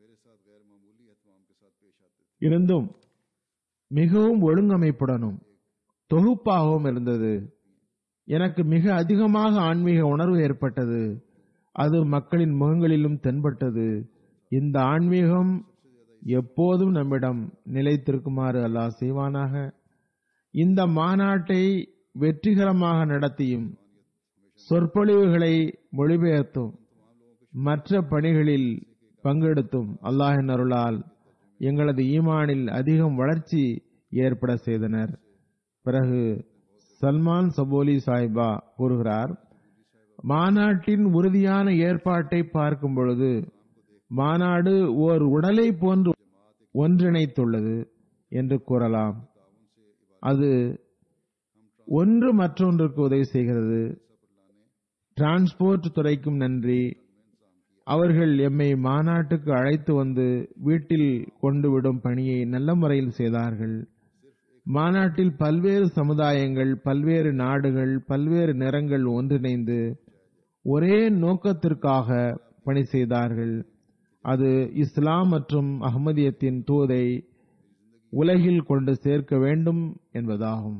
இருந்தும் மிகவும் ஒழுங்கமைப்புடனும் தொகுப்பாகவும் இருந்தது எனக்கு மிக அதிகமாக ஆன்மீக உணர்வு ஏற்பட்டது அது மக்களின் முகங்களிலும் தென்பட்டது இந்த ஆன்மீகம் எப்போதும் நம்மிடம் நிலைத்திருக்குமாறு அல்லாஹ் செய்வானாக இந்த மாநாட்டை வெற்றிகரமாக நடத்தியும் சொற்பொழிவுகளை மொழிபெயர்த்தும் மற்ற பணிகளில் பங்கெடுத்தும் அல்லாஹின் அருளால் எங்களது ஈமானில் அதிகம் வளர்ச்சி ஏற்பட செய்தனர் பிறகு சல்மான் சபோலி சாஹிபா கூறுகிறார் மாநாட்டின் உறுதியான ஏற்பாட்டை பார்க்கும் பொழுது மாநாடு ஓர் உடலை போன்று ஒன்றிணைத்துள்ளது என்று கூறலாம் அது ஒன்று மற்றொன்றுக்கு உதவி செய்கிறது டிரான்ஸ்போர்ட் துறைக்கும் நன்றி அவர்கள் எம்மை மாநாட்டுக்கு அழைத்து வந்து வீட்டில் கொண்டு விடும் பணியை நல்ல முறையில் செய்தார்கள் மாநாட்டில் பல்வேறு சமுதாயங்கள் பல்வேறு நாடுகள் பல்வேறு நிறங்கள் ஒன்றிணைந்து ஒரே நோக்கத்திற்காக பணி செய்தார்கள் அது இஸ்லாம் மற்றும் அகமதியத்தின் தூதை உலகில் கொண்டு சேர்க்க வேண்டும் என்பதாகும்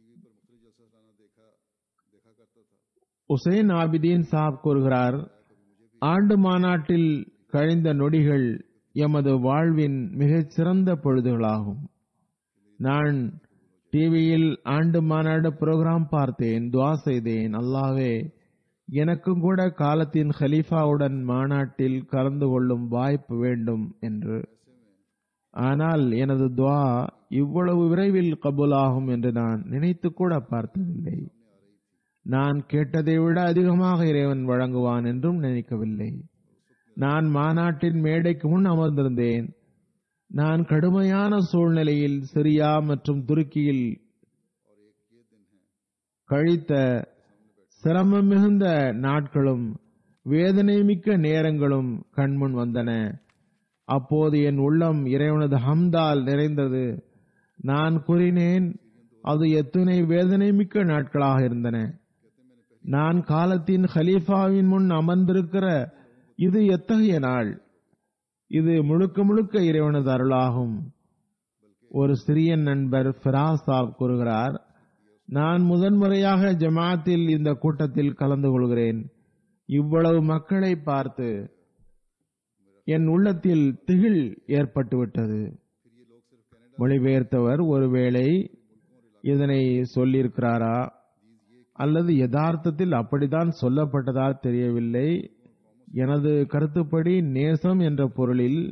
உசைன் ஆபிதீன் சாப் கூறுகிறார் ஆண்டு மாநாட்டில் கழிந்த நொடிகள் எமது வாழ்வின் மிகச் சிறந்த பொழுதுகளாகும் நான் டிவியில் ஆண்டு மாநாடு புரோகிராம் பார்த்தேன் துவா செய்தேன் அல்லாவே எனக்கும் கூட காலத்தின் ஹலீஃபாவுடன் மாநாட்டில் கலந்து கொள்ளும் வாய்ப்பு வேண்டும் என்று ஆனால் எனது துவா இவ்வளவு விரைவில் கபூலாகும் என்று நான் நினைத்து கூட பார்த்ததில்லை நான் கேட்டதை விட அதிகமாக இறைவன் வழங்குவான் என்றும் நினைக்கவில்லை நான் மாநாட்டின் மேடைக்கு முன் அமர்ந்திருந்தேன் நான் கடுமையான சூழ்நிலையில் சிரியா மற்றும் துருக்கியில் கழித்த சிரமம் மிகுந்த நாட்களும் வேதனை மிக்க நேரங்களும் கண்முன் வந்தன அப்போது என் உள்ளம் இறைவனது ஹம்தால் நிறைந்தது நான் கூறினேன் அது எத்தனை வேதனை மிக்க நாட்களாக இருந்தன நான் காலத்தின் ஹலீஃபாவின் முன் அமர்ந்திருக்கிற இது எத்தகைய நாள் இது முழுக்க முழுக்க இறைவனது அருளாகும் ஒரு சிறிய நண்பர் ஃபிராஸ் சாப் கூறுகிறார் நான் முதன்முறையாக ஜமாத்தில் இந்த கூட்டத்தில் கலந்து கொள்கிறேன் இவ்வளவு மக்களை பார்த்து என் உள்ளத்தில் திகில் ஏற்பட்டுவிட்டது மொழிபெயர்த்தவர் ஒருவேளை இதனை சொல்லியிருக்கிறாரா அல்லது யதார்த்தத்தில் அப்படித்தான் சொல்லப்பட்டதா தெரியவில்லை எனது கருத்துப்படி நேசம் என்ற பொருளில்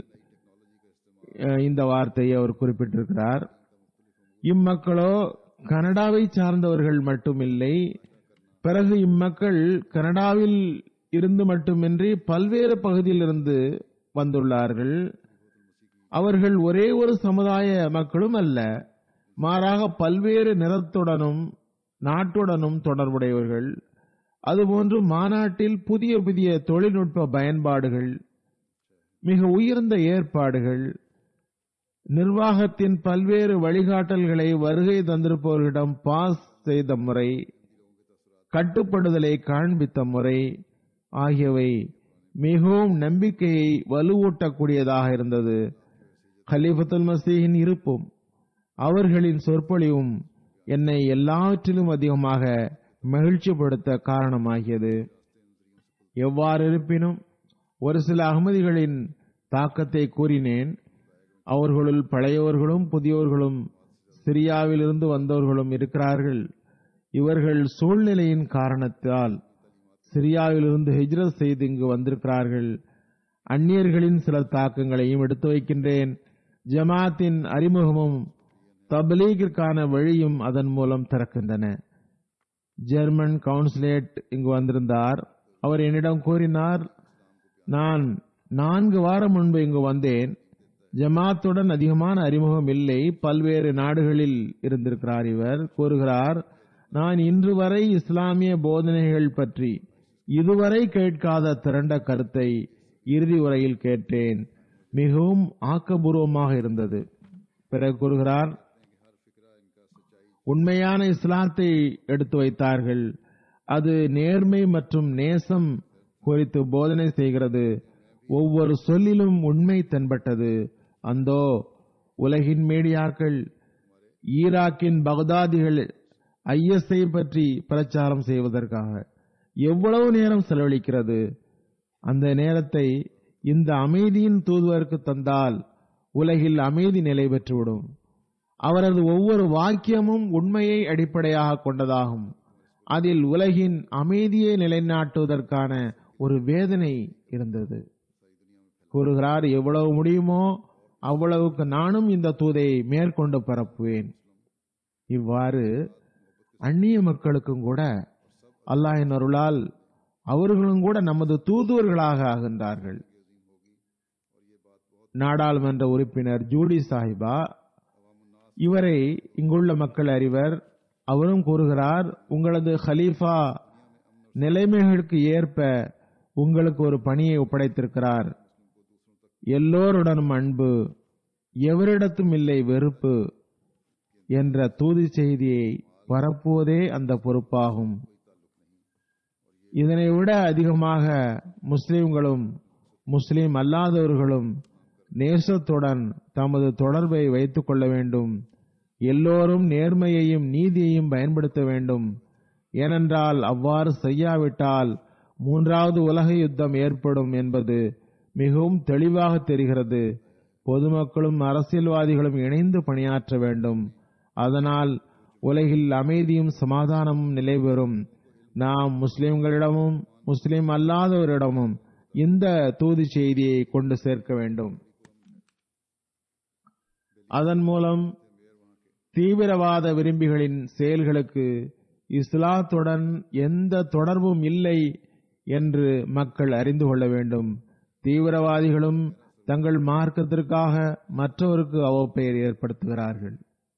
அஹ், இந்த வார்த்தையை அவர் குறிப்பிட்டிருக்கிறார் இம்மக்களோ கனடாவை சார்ந்தவர்கள் மட்டுமில்லை பிறகு இம்மக்கள் கனடாவில் இருந்து மட்டுமின்றி பல்வேறு பகுதியிலிருந்து வந்துள்ளார்கள் அவர்கள் ஒரே ஒரு சமுதாய மக்களும் அல்ல மாறாக பல்வேறு நிறத்துடனும் நாட்டுடனும் தொடர்புடையவர்கள் அதுபோன்று மாநாட்டில் புதிய புதிய தொழில்நுட்ப பயன்பாடுகள் மிக உயர்ந்த ஏற்பாடுகள் நிர்வாகத்தின் பல்வேறு வழிகாட்டல்களை வருகை தந்திருப்பவர்களிடம் பாஸ் செய்த முறை கட்டுப்படுதலை காண்பித்த முறை ஆகியவை மிகவும் நம்பிக்கையை வலுவூட்டக்கூடியதாக இருந்தது கலீஃபத்துல் மசீஹின் இருப்பும் அவர்களின் சொற்பொழிவும் என்னை எல்லாவற்றிலும் அதிகமாக மகிழ்ச்சிப்படுத்த காரணமாகியது எவ்வாறு இருப்பினும் ஒரு சில அகமதிகளின் தாக்கத்தை கூறினேன் அவர்களுள் பழையவர்களும் புதியவர்களும் சிரியாவிலிருந்து வந்தவர்களும் இருக்கிறார்கள் இவர்கள் சூழ்நிலையின் காரணத்தால் சிரியாவிலிருந்து ஹிஜ்ரத் செய்து இங்கு வந்திருக்கிறார்கள் அந்நியர்களின் சில தாக்கங்களையும் எடுத்து வைக்கின்றேன் ஜமாத்தின் அறிமுகமும் தப்லீகிற்கான வழியும் அதன் மூலம் திறக்கின்றன ஜெர்மன் கவுன்சிலேட் இங்கு வந்திருந்தார் அவர் என்னிடம் கூறினார் நான் நான்கு வாரம் முன்பு இங்கு வந்தேன் ஜமாத்துடன் அதிகமான அறிமுகம் இல்லை பல்வேறு நாடுகளில் இருந்திருக்கிறார் இவர் கூறுகிறார் நான் இன்று வரை இஸ்லாமிய போதனைகள் பற்றி இதுவரை கேட்காத திரண்ட கருத்தை இறுதி உரையில் கேட்டேன் மிகவும் ஆக்கபூர்வமாக இருந்தது பிறகு கூறுகிறார் உண்மையான இஸ்லாத்தை எடுத்து வைத்தார்கள் அது நேர்மை மற்றும் நேசம் குறித்து போதனை செய்கிறது ஒவ்வொரு சொல்லிலும் உண்மை தென்பட்டது அந்தோ உலகின் மீடியாக்கள் ஈராக்கின் பகதாதிகள் ஐஎஸ்ஐ பற்றி பிரச்சாரம் செய்வதற்காக எவ்வளவு நேரம் செலவழிக்கிறது அந்த நேரத்தை இந்த அமைதியின் தூதுவருக்கு தந்தால் உலகில் அமைதி நிலை பெற்றுவிடும் அவரது ஒவ்வொரு வாக்கியமும் உண்மையை அடிப்படையாக கொண்டதாகும் அதில் உலகின் அமைதியை நிலைநாட்டுவதற்கான ஒரு வேதனை இருந்தது கூறுகிறார் எவ்வளவு முடியுமோ அவ்வளவுக்கு நானும் இந்த தூதை மேற்கொண்டு பரப்புவேன் இவ்வாறு அந்நிய மக்களுக்கும் கூட அல்லாஹின் அருளால் அவர்களும் கூட நமது தூதுவர்களாக ஆகின்றார்கள் நாடாளுமன்ற உறுப்பினர் ஜூடி சாஹிபா இவரை இங்குள்ள மக்கள் அறிவர் அவரும் கூறுகிறார் உங்களது ஹலீஃபா நிலைமைகளுக்கு ஏற்ப உங்களுக்கு ஒரு பணியை ஒப்படைத்திருக்கிறார் எல்லோருடனும் அன்பு எவரிடத்தும் இல்லை வெறுப்பு என்ற தூதி செய்தியை பரப்புவதே அந்த பொறுப்பாகும் இதனை விட அதிகமாக முஸ்லிம்களும் முஸ்லிம் அல்லாதவர்களும் நேசத்துடன் தமது தொடர்பை வைத்துக் கொள்ள வேண்டும் எல்லோரும் நேர்மையையும் நீதியையும் பயன்படுத்த வேண்டும் ஏனென்றால் அவ்வாறு செய்யாவிட்டால் மூன்றாவது உலக யுத்தம் ஏற்படும் என்பது மிகவும் தெளிவாக தெரிகிறது பொதுமக்களும் அரசியல்வாதிகளும் இணைந்து பணியாற்ற வேண்டும் அதனால் உலகில் அமைதியும் சமாதானமும் நிலைபெறும் நாம் முஸ்லிம்களிடமும் முஸ்லிம் அல்லாதவரிடமும் இந்த தூது செய்தியை கொண்டு சேர்க்க வேண்டும் அதன் மூலம் தீவிரவாத விரும்பிகளின் செயல்களுக்கு இஸ்லாத்துடன் எந்த தொடர்பும் இல்லை என்று மக்கள் அறிந்து கொள்ள வேண்டும் தீவிரவாதிகளும் தங்கள் மார்க்கத்திற்காக மற்றவருக்கு அவப்பெயர் ஏற்படுத்துகிறார்கள்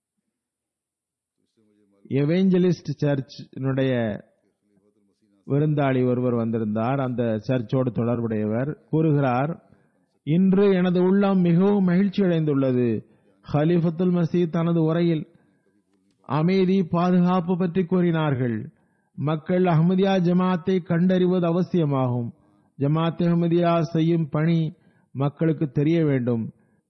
எவேஞ்சலிஸ்ட் சர்ச்சினுடைய விருந்தாளி ஒருவர் வந்திருந்தார் அந்த சர்ச்சோடு தொடர்புடையவர் கூறுகிறார் இன்று எனது உள்ளம் மிகவும் மகிழ்ச்சி அடைந்துள்ளது ஹலிஃபத்துல் மசீ தனது உரையில் அமைதி பாதுகாப்பு பற்றி கூறினார்கள் மக்கள் அஹமதியா ஜமாத்தை கண்டறிவது அவசியமாகும் ஜமாத் அஹமதியா செய்யும் பணி மக்களுக்கு தெரிய வேண்டும்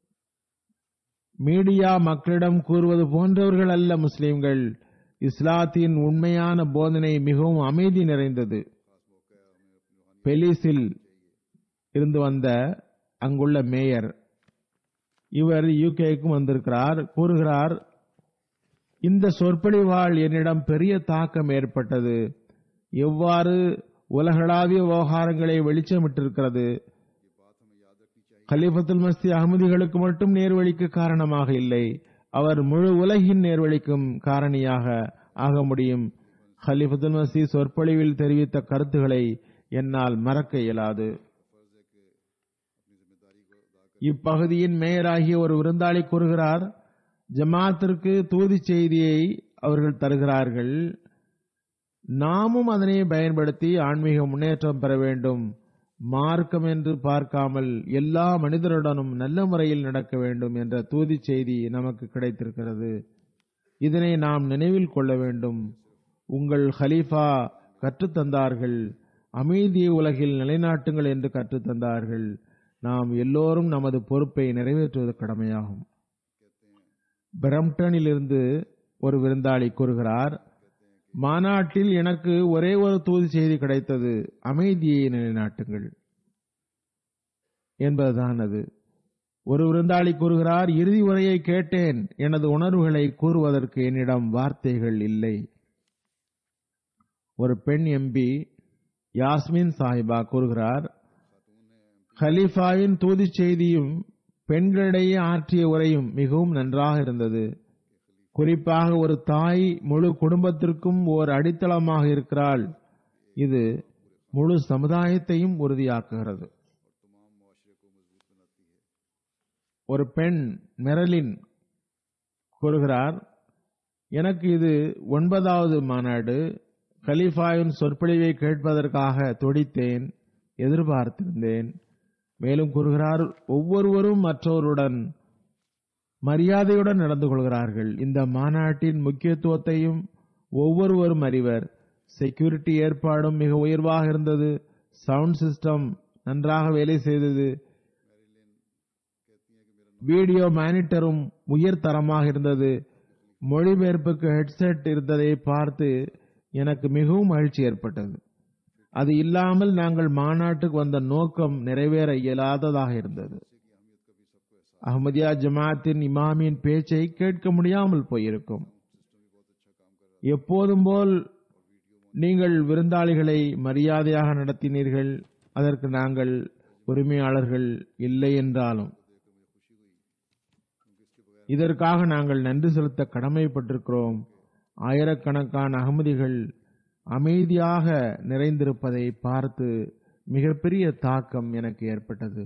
மீடியா மக்களிடம் கூறுவது போன்றவர்கள் அல்ல முஸ்லிம்கள் இஸ்லாத்தின் உண்மையான போதனை மிகவும் அமைதி நிறைந்தது பெலிஸில் இருந்து வந்த அங்குள்ள மேயர் இவர் யூகேக்கும் வந்திருக்கிறார் கூறுகிறார் இந்த சொற்பொழிவால் என்னிடம் பெரிய தாக்கம் ஏற்பட்டது எவ்வாறு உலகளாவிய விவகாரங்களை வெளிச்சமிட்டிருக்கிறது கலிஃபத்துல் மஸ்தி அகமதிகளுக்கு மட்டும் நேர்வழிக்கு காரணமாக இல்லை அவர் முழு உலகின் நேர்வழிக்கும் காரணியாக ஆக முடியும் ஹலிஃபத்துல் மசி சொற்பொழிவில் தெரிவித்த கருத்துக்களை என்னால் மறக்க இயலாது இப்பகுதியின் மேயராகிய ஒரு விருந்தாளி கூறுகிறார் ஜமாத்திற்கு தூதி செய்தியை அவர்கள் தருகிறார்கள் நாமும் அதனை பயன்படுத்தி ஆன்மீக முன்னேற்றம் பெற வேண்டும் மார்க்கம் என்று பார்க்காமல் எல்லா மனிதருடனும் நல்ல முறையில் நடக்க வேண்டும் என்ற தூதி செய்தி நமக்கு கிடைத்திருக்கிறது இதனை நாம் நினைவில் கொள்ள வேண்டும் உங்கள் ஹலீஃபா கற்றுத்தந்தார்கள் அமைதியை உலகில் நிலைநாட்டுங்கள் என்று கற்றுத்தந்தார்கள் நாம் எல்லோரும் நமது பொறுப்பை நிறைவேற்றுவது கடமையாகும் பிரம்டனில் இருந்து ஒரு விருந்தாளி கூறுகிறார் மாநாட்டில் எனக்கு ஒரே ஒரு தூது செய்தி கிடைத்தது அமைதியை நிலைநாட்டுங்கள் என்பதுதான் அது ஒரு விருந்தாளி கூறுகிறார் இறுதி உரையை கேட்டேன் எனது உணர்வுகளை கூறுவதற்கு என்னிடம் வார்த்தைகள் இல்லை ஒரு பெண் எம்பி யாஸ்மின் சாஹிபா கூறுகிறார் ஹலீஃபாவின் தூதி செய்தியும் பெண்களிடையே ஆற்றிய உரையும் மிகவும் நன்றாக இருந்தது குறிப்பாக ஒரு தாய் முழு குடும்பத்திற்கும் ஓர் அடித்தளமாக இருக்கிறாள் இது முழு சமுதாயத்தையும் உறுதியாக்குகிறது ஒரு பெண் மெரலின் கூறுகிறார் எனக்கு இது ஒன்பதாவது மாநாடு கலீஃபாவின் சொற்பொழிவை கேட்பதற்காக துடித்தேன் எதிர்பார்த்திருந்தேன் மேலும் கூறுகிறார் ஒவ்வொருவரும் மற்றவருடன் மரியாதையுடன் நடந்து கொள்கிறார்கள் இந்த மாநாட்டின் முக்கியத்துவத்தையும் ஒவ்வொருவரும் அறிவர் செக்யூரிட்டி ஏற்பாடும் மிக உயர்வாக இருந்தது சவுண்ட் சிஸ்டம் நன்றாக வேலை செய்தது வீடியோ மானிட்டரும் உயர் தரமாக இருந்தது மொழிபெயர்ப்புக்கு ஹெட்செட் இருந்ததை பார்த்து எனக்கு மிகவும் மகிழ்ச்சி ஏற்பட்டது அது இல்லாமல் நாங்கள் மாநாட்டுக்கு வந்த நோக்கம் நிறைவேற இயலாததாக இருந்தது அஹமதியா ஜமாத்தின் இமாமின் பேச்சை கேட்க முடியாமல் போயிருக்கும் எப்போதும் போல் நீங்கள் விருந்தாளிகளை மரியாதையாக நடத்தினீர்கள் அதற்கு நாங்கள் உரிமையாளர்கள் இல்லை என்றாலும் இதற்காக நாங்கள் நன்றி செலுத்த கடமைப்பட்டிருக்கிறோம் ஆயிரக்கணக்கான அகமதிகள் அமைதியாக நிறைந்திருப்பதை பார்த்து மிகப்பெரிய தாக்கம் எனக்கு ஏற்பட்டது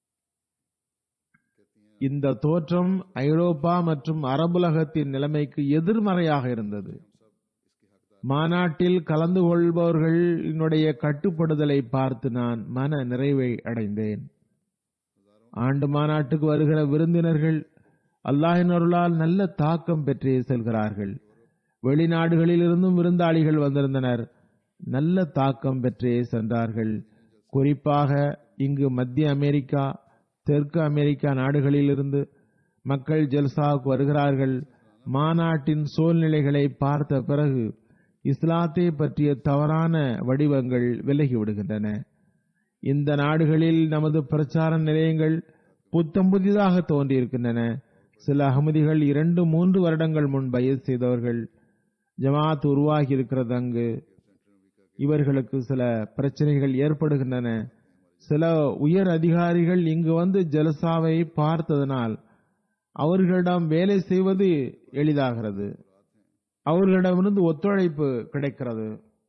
இந்த தோற்றம் ஐரோப்பா மற்றும் அரபுலகத்தின் நிலைமைக்கு எதிர்மறையாக இருந்தது மாநாட்டில் கலந்து கொள்பவர்களினுடைய கட்டுப்படுதலை பார்த்து நான் மன நிறைவை அடைந்தேன் ஆண்டு மாநாட்டுக்கு வருகிற விருந்தினர்கள் அல்லாஹின் அருளால் நல்ல தாக்கம் பெற்றே செல்கிறார்கள் வெளிநாடுகளில் இருந்தும் விருந்தாளிகள் வந்திருந்தனர் நல்ல தாக்கம் பெற்றே சென்றார்கள் குறிப்பாக இங்கு மத்திய அமெரிக்கா தெற்கு அமெரிக்கா நாடுகளிலிருந்து மக்கள் ஜல்சாவுக்கு வருகிறார்கள் மாநாட்டின் சூழ்நிலைகளை பார்த்த பிறகு இஸ்லாத்தை பற்றிய தவறான வடிவங்கள் விலகிவிடுகின்றன இந்த நாடுகளில் நமது பிரச்சார நிலையங்கள் புத்தம் புதிதாக தோன்றியிருக்கின்றன சில அகமதிகள் இரண்டு மூன்று வருடங்கள் முன் பயஸ் செய்தவர்கள் ஜமாத் உருவாகி இருக்கிறது அங்கு இவர்களுக்கு சில பிரச்சனைகள் ஏற்படுகின்றன சில உயர் அதிகாரிகள் இங்கு வந்து ஜலசாவை பார்த்ததனால் அவர்களிடம் வேலை செய்வது எளிதாகிறது அவர்களிடமிருந்து ஒத்துழைப்பு கிடைக்கிறது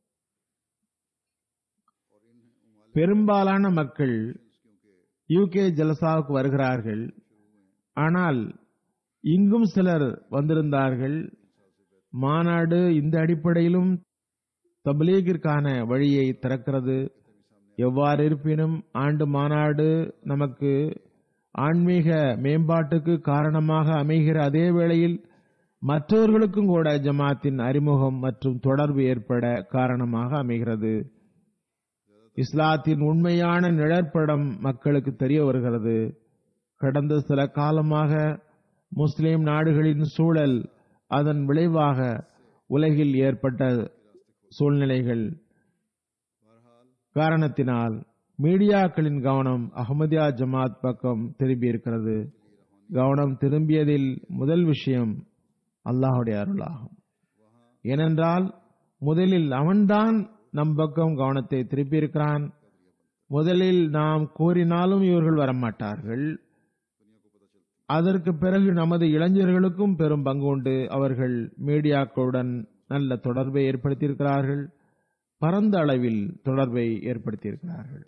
பெரும்பாலான மக்கள் யூகே ஜலசாவுக்கு வருகிறார்கள் ஆனால் இங்கும் சிலர் வந்திருந்தார்கள் மாநாடு இந்த அடிப்படையிலும் தபலீகிற்கான வழியை திறக்கிறது எவ்வாறு இருப்பினும் ஆண்டு மாநாடு நமக்கு ஆன்மீக மேம்பாட்டுக்கு காரணமாக அமைகிற அதே வேளையில் மற்றவர்களுக்கும் கூட ஜமாத்தின் அறிமுகம் மற்றும் தொடர்பு ஏற்பட காரணமாக அமைகிறது இஸ்லாத்தின் உண்மையான நிழற்படம் மக்களுக்கு தெரிய வருகிறது கடந்த சில காலமாக முஸ்லிம் நாடுகளின் சூழல் அதன் விளைவாக உலகில் ஏற்பட்ட சூழ்நிலைகள் காரணத்தினால் மீடியாக்களின் கவனம் அகமதியா ஜமாத் பக்கம் திரும்பியிருக்கிறது கவனம் திரும்பியதில் முதல் விஷயம் அல்லாஹுடைய அருளாகும் ஏனென்றால் முதலில் அவன்தான் நம் பக்கம் கவனத்தை திருப்பியிருக்கிறான் முதலில் நாம் கூறினாலும் இவர்கள் வரமாட்டார்கள் அதற்கு பிறகு நமது இளைஞர்களுக்கும் பெரும் பங்கு உண்டு அவர்கள் மீடியாக்களுடன் நல்ல தொடர்பை ஏற்படுத்தியிருக்கிறார்கள் பரந்த அளவில் தொடர்பை ஏற்படுத்தியிருக்கிறார்கள்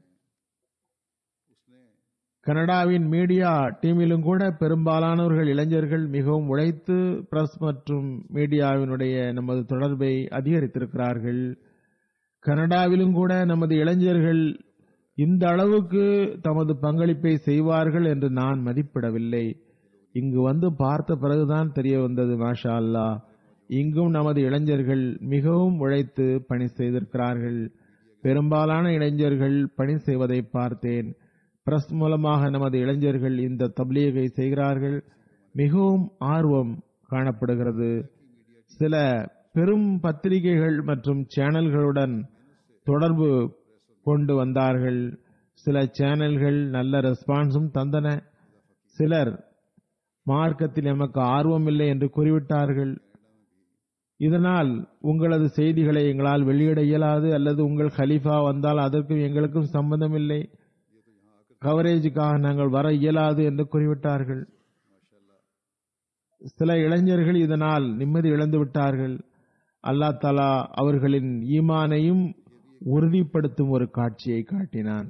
கனடாவின் மீடியா டீமிலும் கூட பெரும்பாலானவர்கள் இளைஞர்கள் மிகவும் உழைத்து பிரஸ் மற்றும் மீடியாவினுடைய நமது தொடர்பை அதிகரித்திருக்கிறார்கள் கனடாவிலும் கூட நமது இளைஞர்கள் இந்த அளவுக்கு தமது பங்களிப்பை செய்வார்கள் என்று நான் மதிப்பிடவில்லை இங்கு வந்து பார்த்த பிறகுதான் தெரிய வந்தது மாஷா அல்லா இங்கும் நமது இளைஞர்கள் மிகவும் உழைத்து பணி செய்திருக்கிறார்கள் பெரும்பாலான இளைஞர்கள் பணி செய்வதை பார்த்தேன் பிரஸ் மூலமாக நமது இளைஞர்கள் இந்த தப்லீகை செய்கிறார்கள் மிகவும் ஆர்வம் காணப்படுகிறது சில பெரும் பத்திரிகைகள் மற்றும் சேனல்களுடன் தொடர்பு கொண்டு வந்தார்கள் சில சேனல்கள் நல்ல ரெஸ்பான்ஸும் தந்தன சிலர் மார்க்கத்தில் எமக்கு ஆர்வம் இல்லை என்று கூறிவிட்டார்கள் இதனால் உங்களது செய்திகளை எங்களால் வெளியிட இயலாது அல்லது உங்கள் ஹலீஃபா வந்தால் அதற்கும் எங்களுக்கும் சம்பந்தம் இல்லை கவரேஜுக்காக நாங்கள் வர இயலாது என்று கூறிவிட்டார்கள் சில இளைஞர்கள் இதனால் நிம்மதி இழந்து விட்டார்கள் அல்லாஹ் தலா அவர்களின் ஈமானையும் உறுதிப்படுத்தும் ஒரு காட்சியை காட்டினான்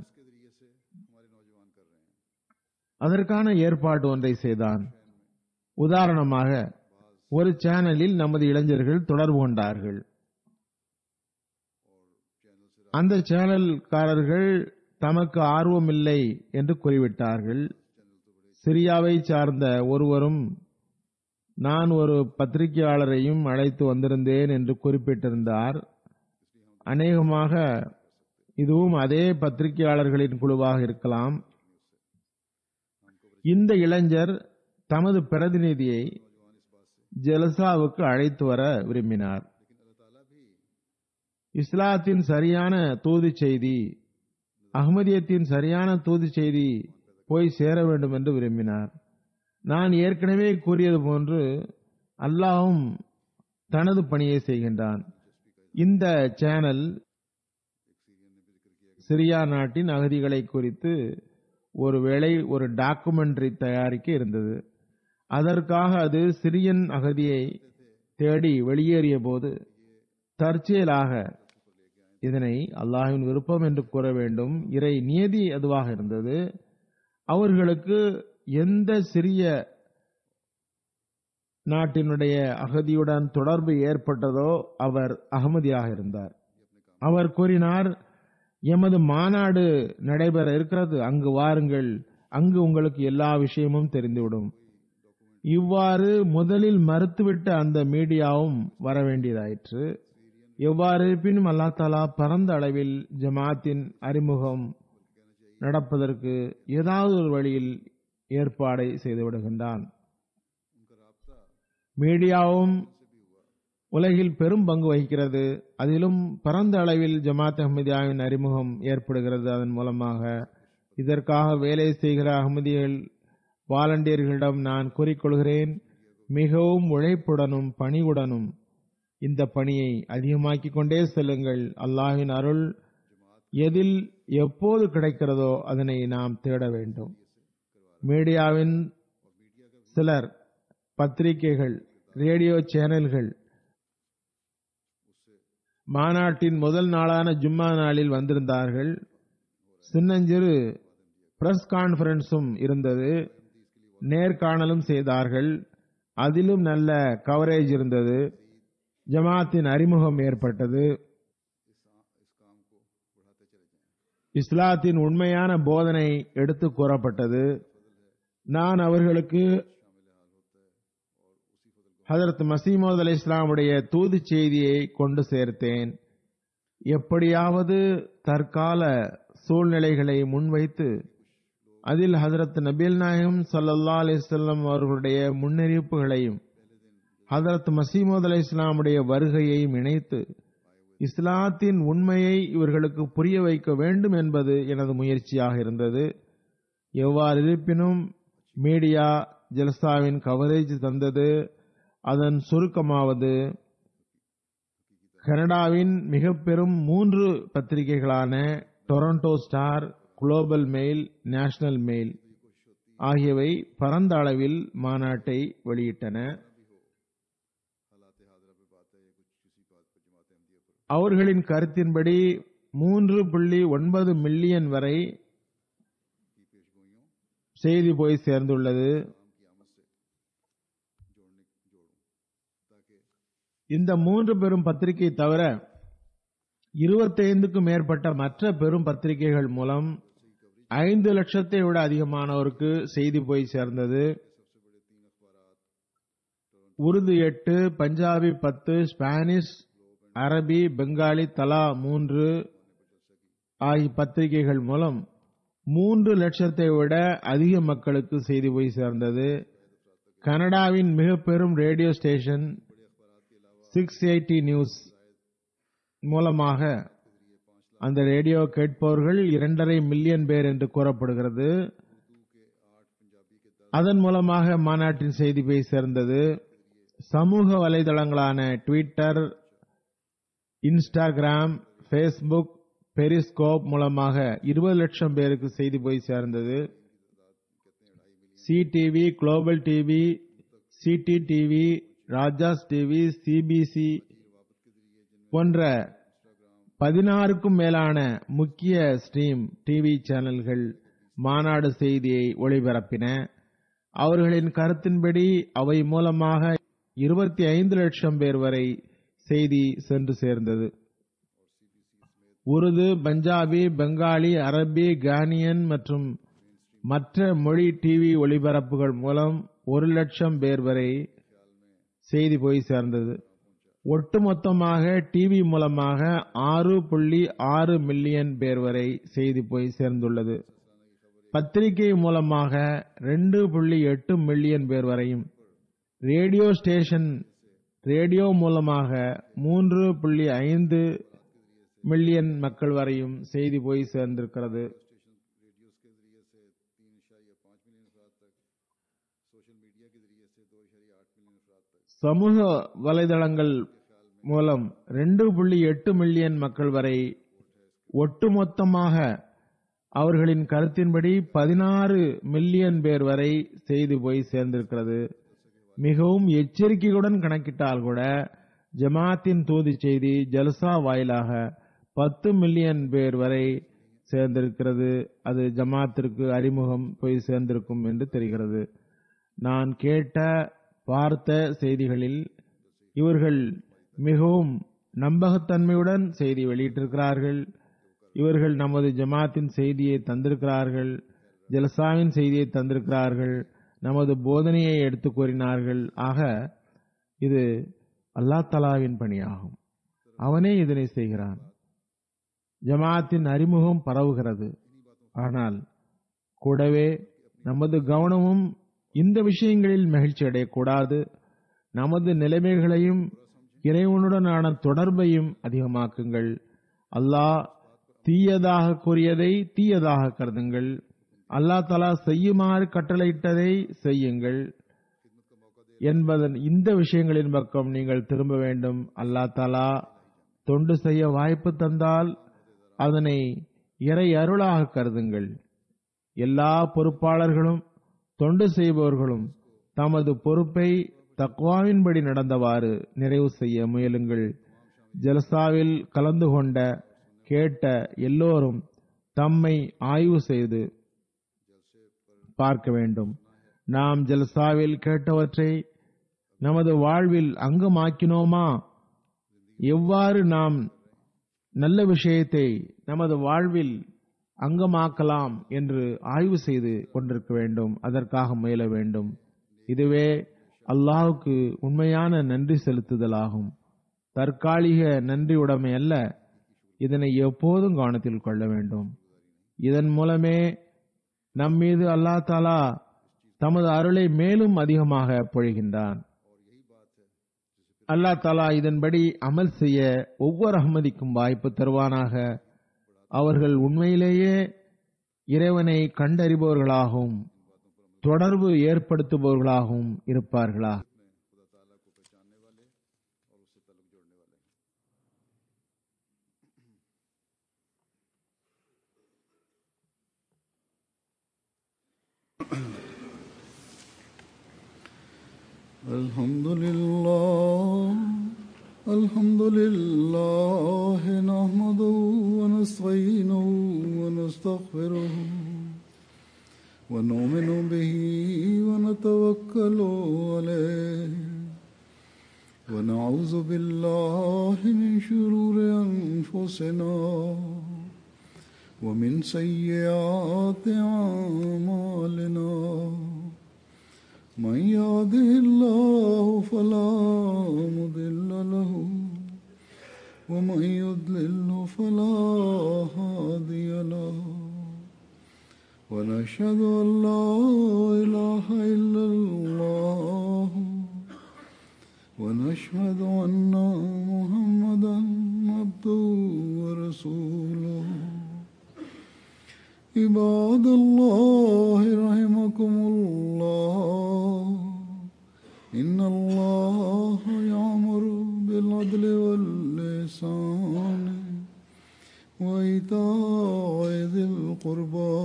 அதற்கான ஏற்பாடு ஒன்றை செய்தான் உதாரணமாக ஒரு சேனலில் நமது இளைஞர்கள் தொடர்பு கொண்டார்கள் அந்த சேனல்காரர்கள் தமக்கு ஆர்வமில்லை என்று கூறிவிட்டார்கள் சிரியாவை சார்ந்த ஒருவரும் நான் ஒரு பத்திரிகையாளரையும் அழைத்து வந்திருந்தேன் என்று குறிப்பிட்டிருந்தார் அநேகமாக இதுவும் அதே பத்திரிகையாளர்களின் குழுவாக இருக்கலாம் இந்த இளைஞர் தமது பிரதிநிதியை ஜலசாவுக்கு அழைத்து வர விரும்பினார் இஸ்லாத்தின் சரியான தூது செய்தி அகமதியத்தின் சரியான தூது செய்தி போய் சேர வேண்டும் என்று விரும்பினார் நான் ஏற்கனவே கூறியது போன்று அல்லாஹும் தனது பணியை செய்கின்றான் இந்த சேனல் சிரியா நாட்டின் அகதிகளை குறித்து ஒருவேளை ஒரு டாக்குமெண்ட்ரி தயாரிக்க இருந்தது அதற்காக அது சிரியன் அகதியை தேடி வெளியேறிய போது தற்செயலாக இதனை அல்லாஹின் விருப்பம் என்று கூற வேண்டும் இறை நியதி அதுவாக இருந்தது அவர்களுக்கு எந்த சிறிய நாட்டினுடைய அகதியுடன் தொடர்பு ஏற்பட்டதோ அவர் அகமதியாக இருந்தார் அவர் கூறினார் எமது மாநாடு நடைபெற இருக்கிறது அங்கு வாருங்கள் அங்கு உங்களுக்கு எல்லா விஷயமும் தெரிந்துவிடும் இவ்வாறு முதலில் மறுத்துவிட்ட அந்த மீடியாவும் வர வேண்டியதாயிற்று எவ்வாறு இருப்பினும் அல்லா தாலா பரந்த அளவில் ஜமாத்தின் அறிமுகம் நடப்பதற்கு ஏதாவது ஒரு வழியில் ஏற்பாடை செய்து விடுகின்றான் மீடியாவும் உலகில் பெரும் பங்கு வகிக்கிறது அதிலும் பரந்த அளவில் ஜமாத் அஹமதியாவின் அறிமுகம் ஏற்படுகிறது அதன் மூலமாக இதற்காக வேலை செய்கிற அகமதிகள் வாலண்டியர்களிடம் நான் கூறிக்கொள்கிறேன் மிகவும் உழைப்புடனும் பணிவுடனும் இந்த பணியை அதிகமாக்கிக் கொண்டே செல்லுங்கள் அல்லாஹின் அருள் எதில் எப்போது கிடைக்கிறதோ அதனை நாம் தேட வேண்டும் மீடியாவின் சிலர் பத்திரிகைகள் ரேடியோ சேனல்கள் மாநாட்டின் முதல் நாளான ஜும்மா நாளில் வந்திருந்தார்கள் சின்னஞ்சிறு பிரஸ் கான்பரன்ஸும் இருந்தது நேர்காணலும் செய்தார்கள் அதிலும் நல்ல கவரேஜ் இருந்தது ஜமாத்தின் அறிமுகம் ஏற்பட்டது இஸ்லாத்தின் உண்மையான போதனை எடுத்து கூறப்பட்டது நான் அவர்களுக்கு ஹதரத் மசீமோத் அலி இஸ்லாமுடைய தூது செய்தியை கொண்டு சேர்த்தேன் எப்படியாவது தற்கால சூழ்நிலைகளை முன்வைத்து அதில் ஹதரத் நபீல் நாயகம் சல்லல்லா அலிஸ்லாம் அவர்களுடைய முன்னறிவிப்புகளையும் ஹதரத் மசீமோத் அலி இஸ்லாமுடைய வருகையையும் இணைத்து இஸ்லாத்தின் உண்மையை இவர்களுக்கு புரிய வைக்க வேண்டும் என்பது எனது முயற்சியாக இருந்தது எவ்வாறு இருப்பினும் மீடியா ஜல்சாவின் கவரேஜ் தந்தது அதன் சுருக்கமாவது கனடாவின் மிக பெரும் மூன்று பத்திரிகைகளான Toronto Star Global Mail National Mail ஆகியவை பரந்த அளவில் மாநாட்டை வெளியிட்டன அவர்களின் கருத்தின்படி மூன்று புள்ளி ஒன்பது மில்லியன் வரை செய்தி போய் சேர்ந்துள்ளது இந்த மூன்று பெரும் பத்திரிகை தவிர இருபத்தைந்துக்கும் மேற்பட்ட மற்ற பெரும் பத்திரிகைகள் மூலம் ஐந்து லட்சத்தை விட அதிகமானோருக்கு செய்தி போய் சேர்ந்தது உருது எட்டு பஞ்சாபி பத்து ஸ்பானிஷ் அரபி பெங்காலி தலா மூன்று ஆகிய பத்திரிகைகள் மூலம் மூன்று லட்சத்தை விட அதிக மக்களுக்கு செய்தி போய் சேர்ந்தது கனடாவின் மிக பெரும் radio station six eighty news மூலமாக அந்த ரேடியோ கேட்பவர்கள் இரண்டரை மில்லியன் பேர் என்று கூறப்படுகிறது அதன் மூலமாக மாநாட்டின் செய்தி போய் சேர்ந்தது சமூக வலைதளங்களான ட்விட்டர் இன்ஸ்டாகிராம் ஃபேஸ்புக் பெரிஸ்கோப் மூலமாக இருபது லட்சம் பேருக்கு செய்தி போய் சேர்ந்தது C TV global TV CD TV Rajas TV CBC போன்ற பதினாறுக்கும் மேலான முக்கிய ஸ்ட்ரீம் டிவி சேனல்கள் மாநாடு செய்தியை ஒளிபரப்பின அவர்களின் கருத்தின்படி அவை மூலமாக இருபத்தி ஐந்து லட்சம் பேர் வரை செய்தி சென்று சேர்ந்தது உருது பஞ்சாபி பெங்காலி அரபி கானியன் மற்றும் மற்ற மொழி டிவி ஒளிபரப்புகள் மூலம் ஒரு லட்சம் பேர் வரை செய்தி போய் சேர்ந்தது ஒட்டுமொத்தமாக டிவி மூலமாக ஆறு புள்ளி ஆறு மில்லியன் பேர் வரை செய்தி போய் சேர்ந்துள்ளது பத்திரிகை மூலமாக ரெண்டு புள்ளி எட்டு மில்லியன் பேர் வரையும் ரேடியோ ஸ்டேஷன் ரேடியோ மூலமாக மூன்று புள்ளி ஐந்து மில்லியன் மக்கள் வரையும் செய்தி போய் சேர்ந்திருக்கிறது சமூக வலைதளங்கள் மூலம் ரெண்டு புள்ளி எட்டு மில்லியன் மக்கள் வரை ஒட்டுமொத்தமாக அவர்களின் கருத்தின்படி பதினாறு மில்லியன் பேர் வரை செய்தி போய் சேர்ந்திருக்கிறது மிகவும் எச்சரிக்கையுடன் கணக்கிட்டால் கூட ஜமாத்தின் தூதி செய்தி ஜல்சா வாயிலாக பத்து மில்லியன் பேர் வரை சேர்ந்திருக்கிறது அது ஜமாத்திற்கு அறிமுகம் போய் சேர்ந்திருக்கும் என்று தெரிகிறது நான் கேட்ட பார்த்த செய்திகளில் இவர்கள் மிகவும் நம்பகத்தன்மையுடன் செய்தி வெளியிட்டிருக்கிறார்கள் இவர்கள் நமது ஜமாத்தின் செய்தியை தந்திருக்கிறார்கள் ஜலசாவின் செய்தியை தந்திருக்கிறார்கள் நமது போதனையை எடுத்து கூறினார்கள் ஆக இது அல்லா தலாவின் பணியாகும் அவனே இதனை செய்கிறான் ஜமாத்தின் அறிமுகம் பரவுகிறது ஆனால் கூடவே நமது கவனமும் இந்த விஷயங்களில் மகிழ்ச்சி அடையக்கூடாது நமது நிலைமைகளையும் இறைவனுடனான தொடர்பையும் அதிகமாக்குங்கள் அல்லாஹ் தீயதாக கூறியதை தீயதாக கருதுங்கள் அல்லா தலா செய்யுமாறு கட்டளையிட்டதை செய்யுங்கள் என்பதன் இந்த விஷயங்களின் பக்கம் நீங்கள் திரும்ப வேண்டும் அல்லா தலா தொண்டு செய்ய வாய்ப்பு தந்தால் அதனை இறை அருளாக கருதுங்கள் எல்லா பொறுப்பாளர்களும் தொண்டு செய்பவர்களும் தமது பொறுப்பை தக்வாவின்படி நடந்தவாறு நிறைவு செய்ய முயலுங்கள் ஜல்சாவில் கலந்து கொண்ட கேட்ட எல்லோரும் தம்மை ஆய்வு செய்து பார்க்க வேண்டும் நாம் ஜல்சாவில் கேட்டவற்றை நமது வாழ்வில் அங்கமாக்கினோமா எவ்வாறு நாம் நல்ல விஷயத்தை நமது வாழ்வில் அங்கமாக்கலாம் என்று ஆய்வு செய்து கொண்டிருக்க வேண்டும் அதற்காக முயல வேண்டும் இதுவே அல்லாஹுக்கு உண்மையான நன்றி செலுத்துதலாகும் தற்காலிக நன்றி உடைமை அல்ல இதனை எப்போதும் கவனத்தில் கொள்ள வேண்டும் இதன் மூலமே நம் மீது அல்லா தாலா தமது அருளை மேலும் அதிகமாக பொழிகின்றான் அல்லா தாலா இதன்படி அமல் செய்ய ஒவ்வொரு அகமதிக்கும் வாய்ப்பு தருவானாக அவர்கள் உண்மையிலேயே இறைவனை கண்டறிபவர்களாகவும் தொடர்பு ஏற்படுத்துபவர்களாகவும் இருப்பார்களா الحمد لله الحمد لله نحمده ونستعينه ونستغفره ونؤمن به ونتوكل عليه ونعوذ بالله من شرور أنفسنا ومن سيئات أعمالنا من يهده الله فلا مضل له ومن يضلل فلا هادي له ونشهد أن لا إله إلا الله ونشهد أن محمدا عبده ورسوله عباد الله رحمكم الله إن الله يأمر بالعدل واللسان وإيتاء ذي القربى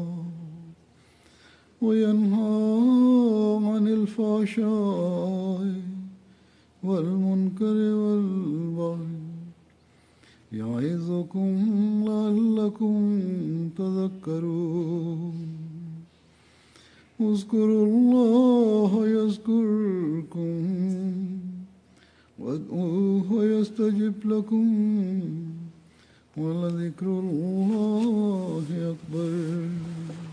وينهى عن الفحشاء والمنكر والبغي يعظكم لعلكم تذكرون اذكروا الله يذكركم وادعوه يستجب لكم ولذكر الله أكبر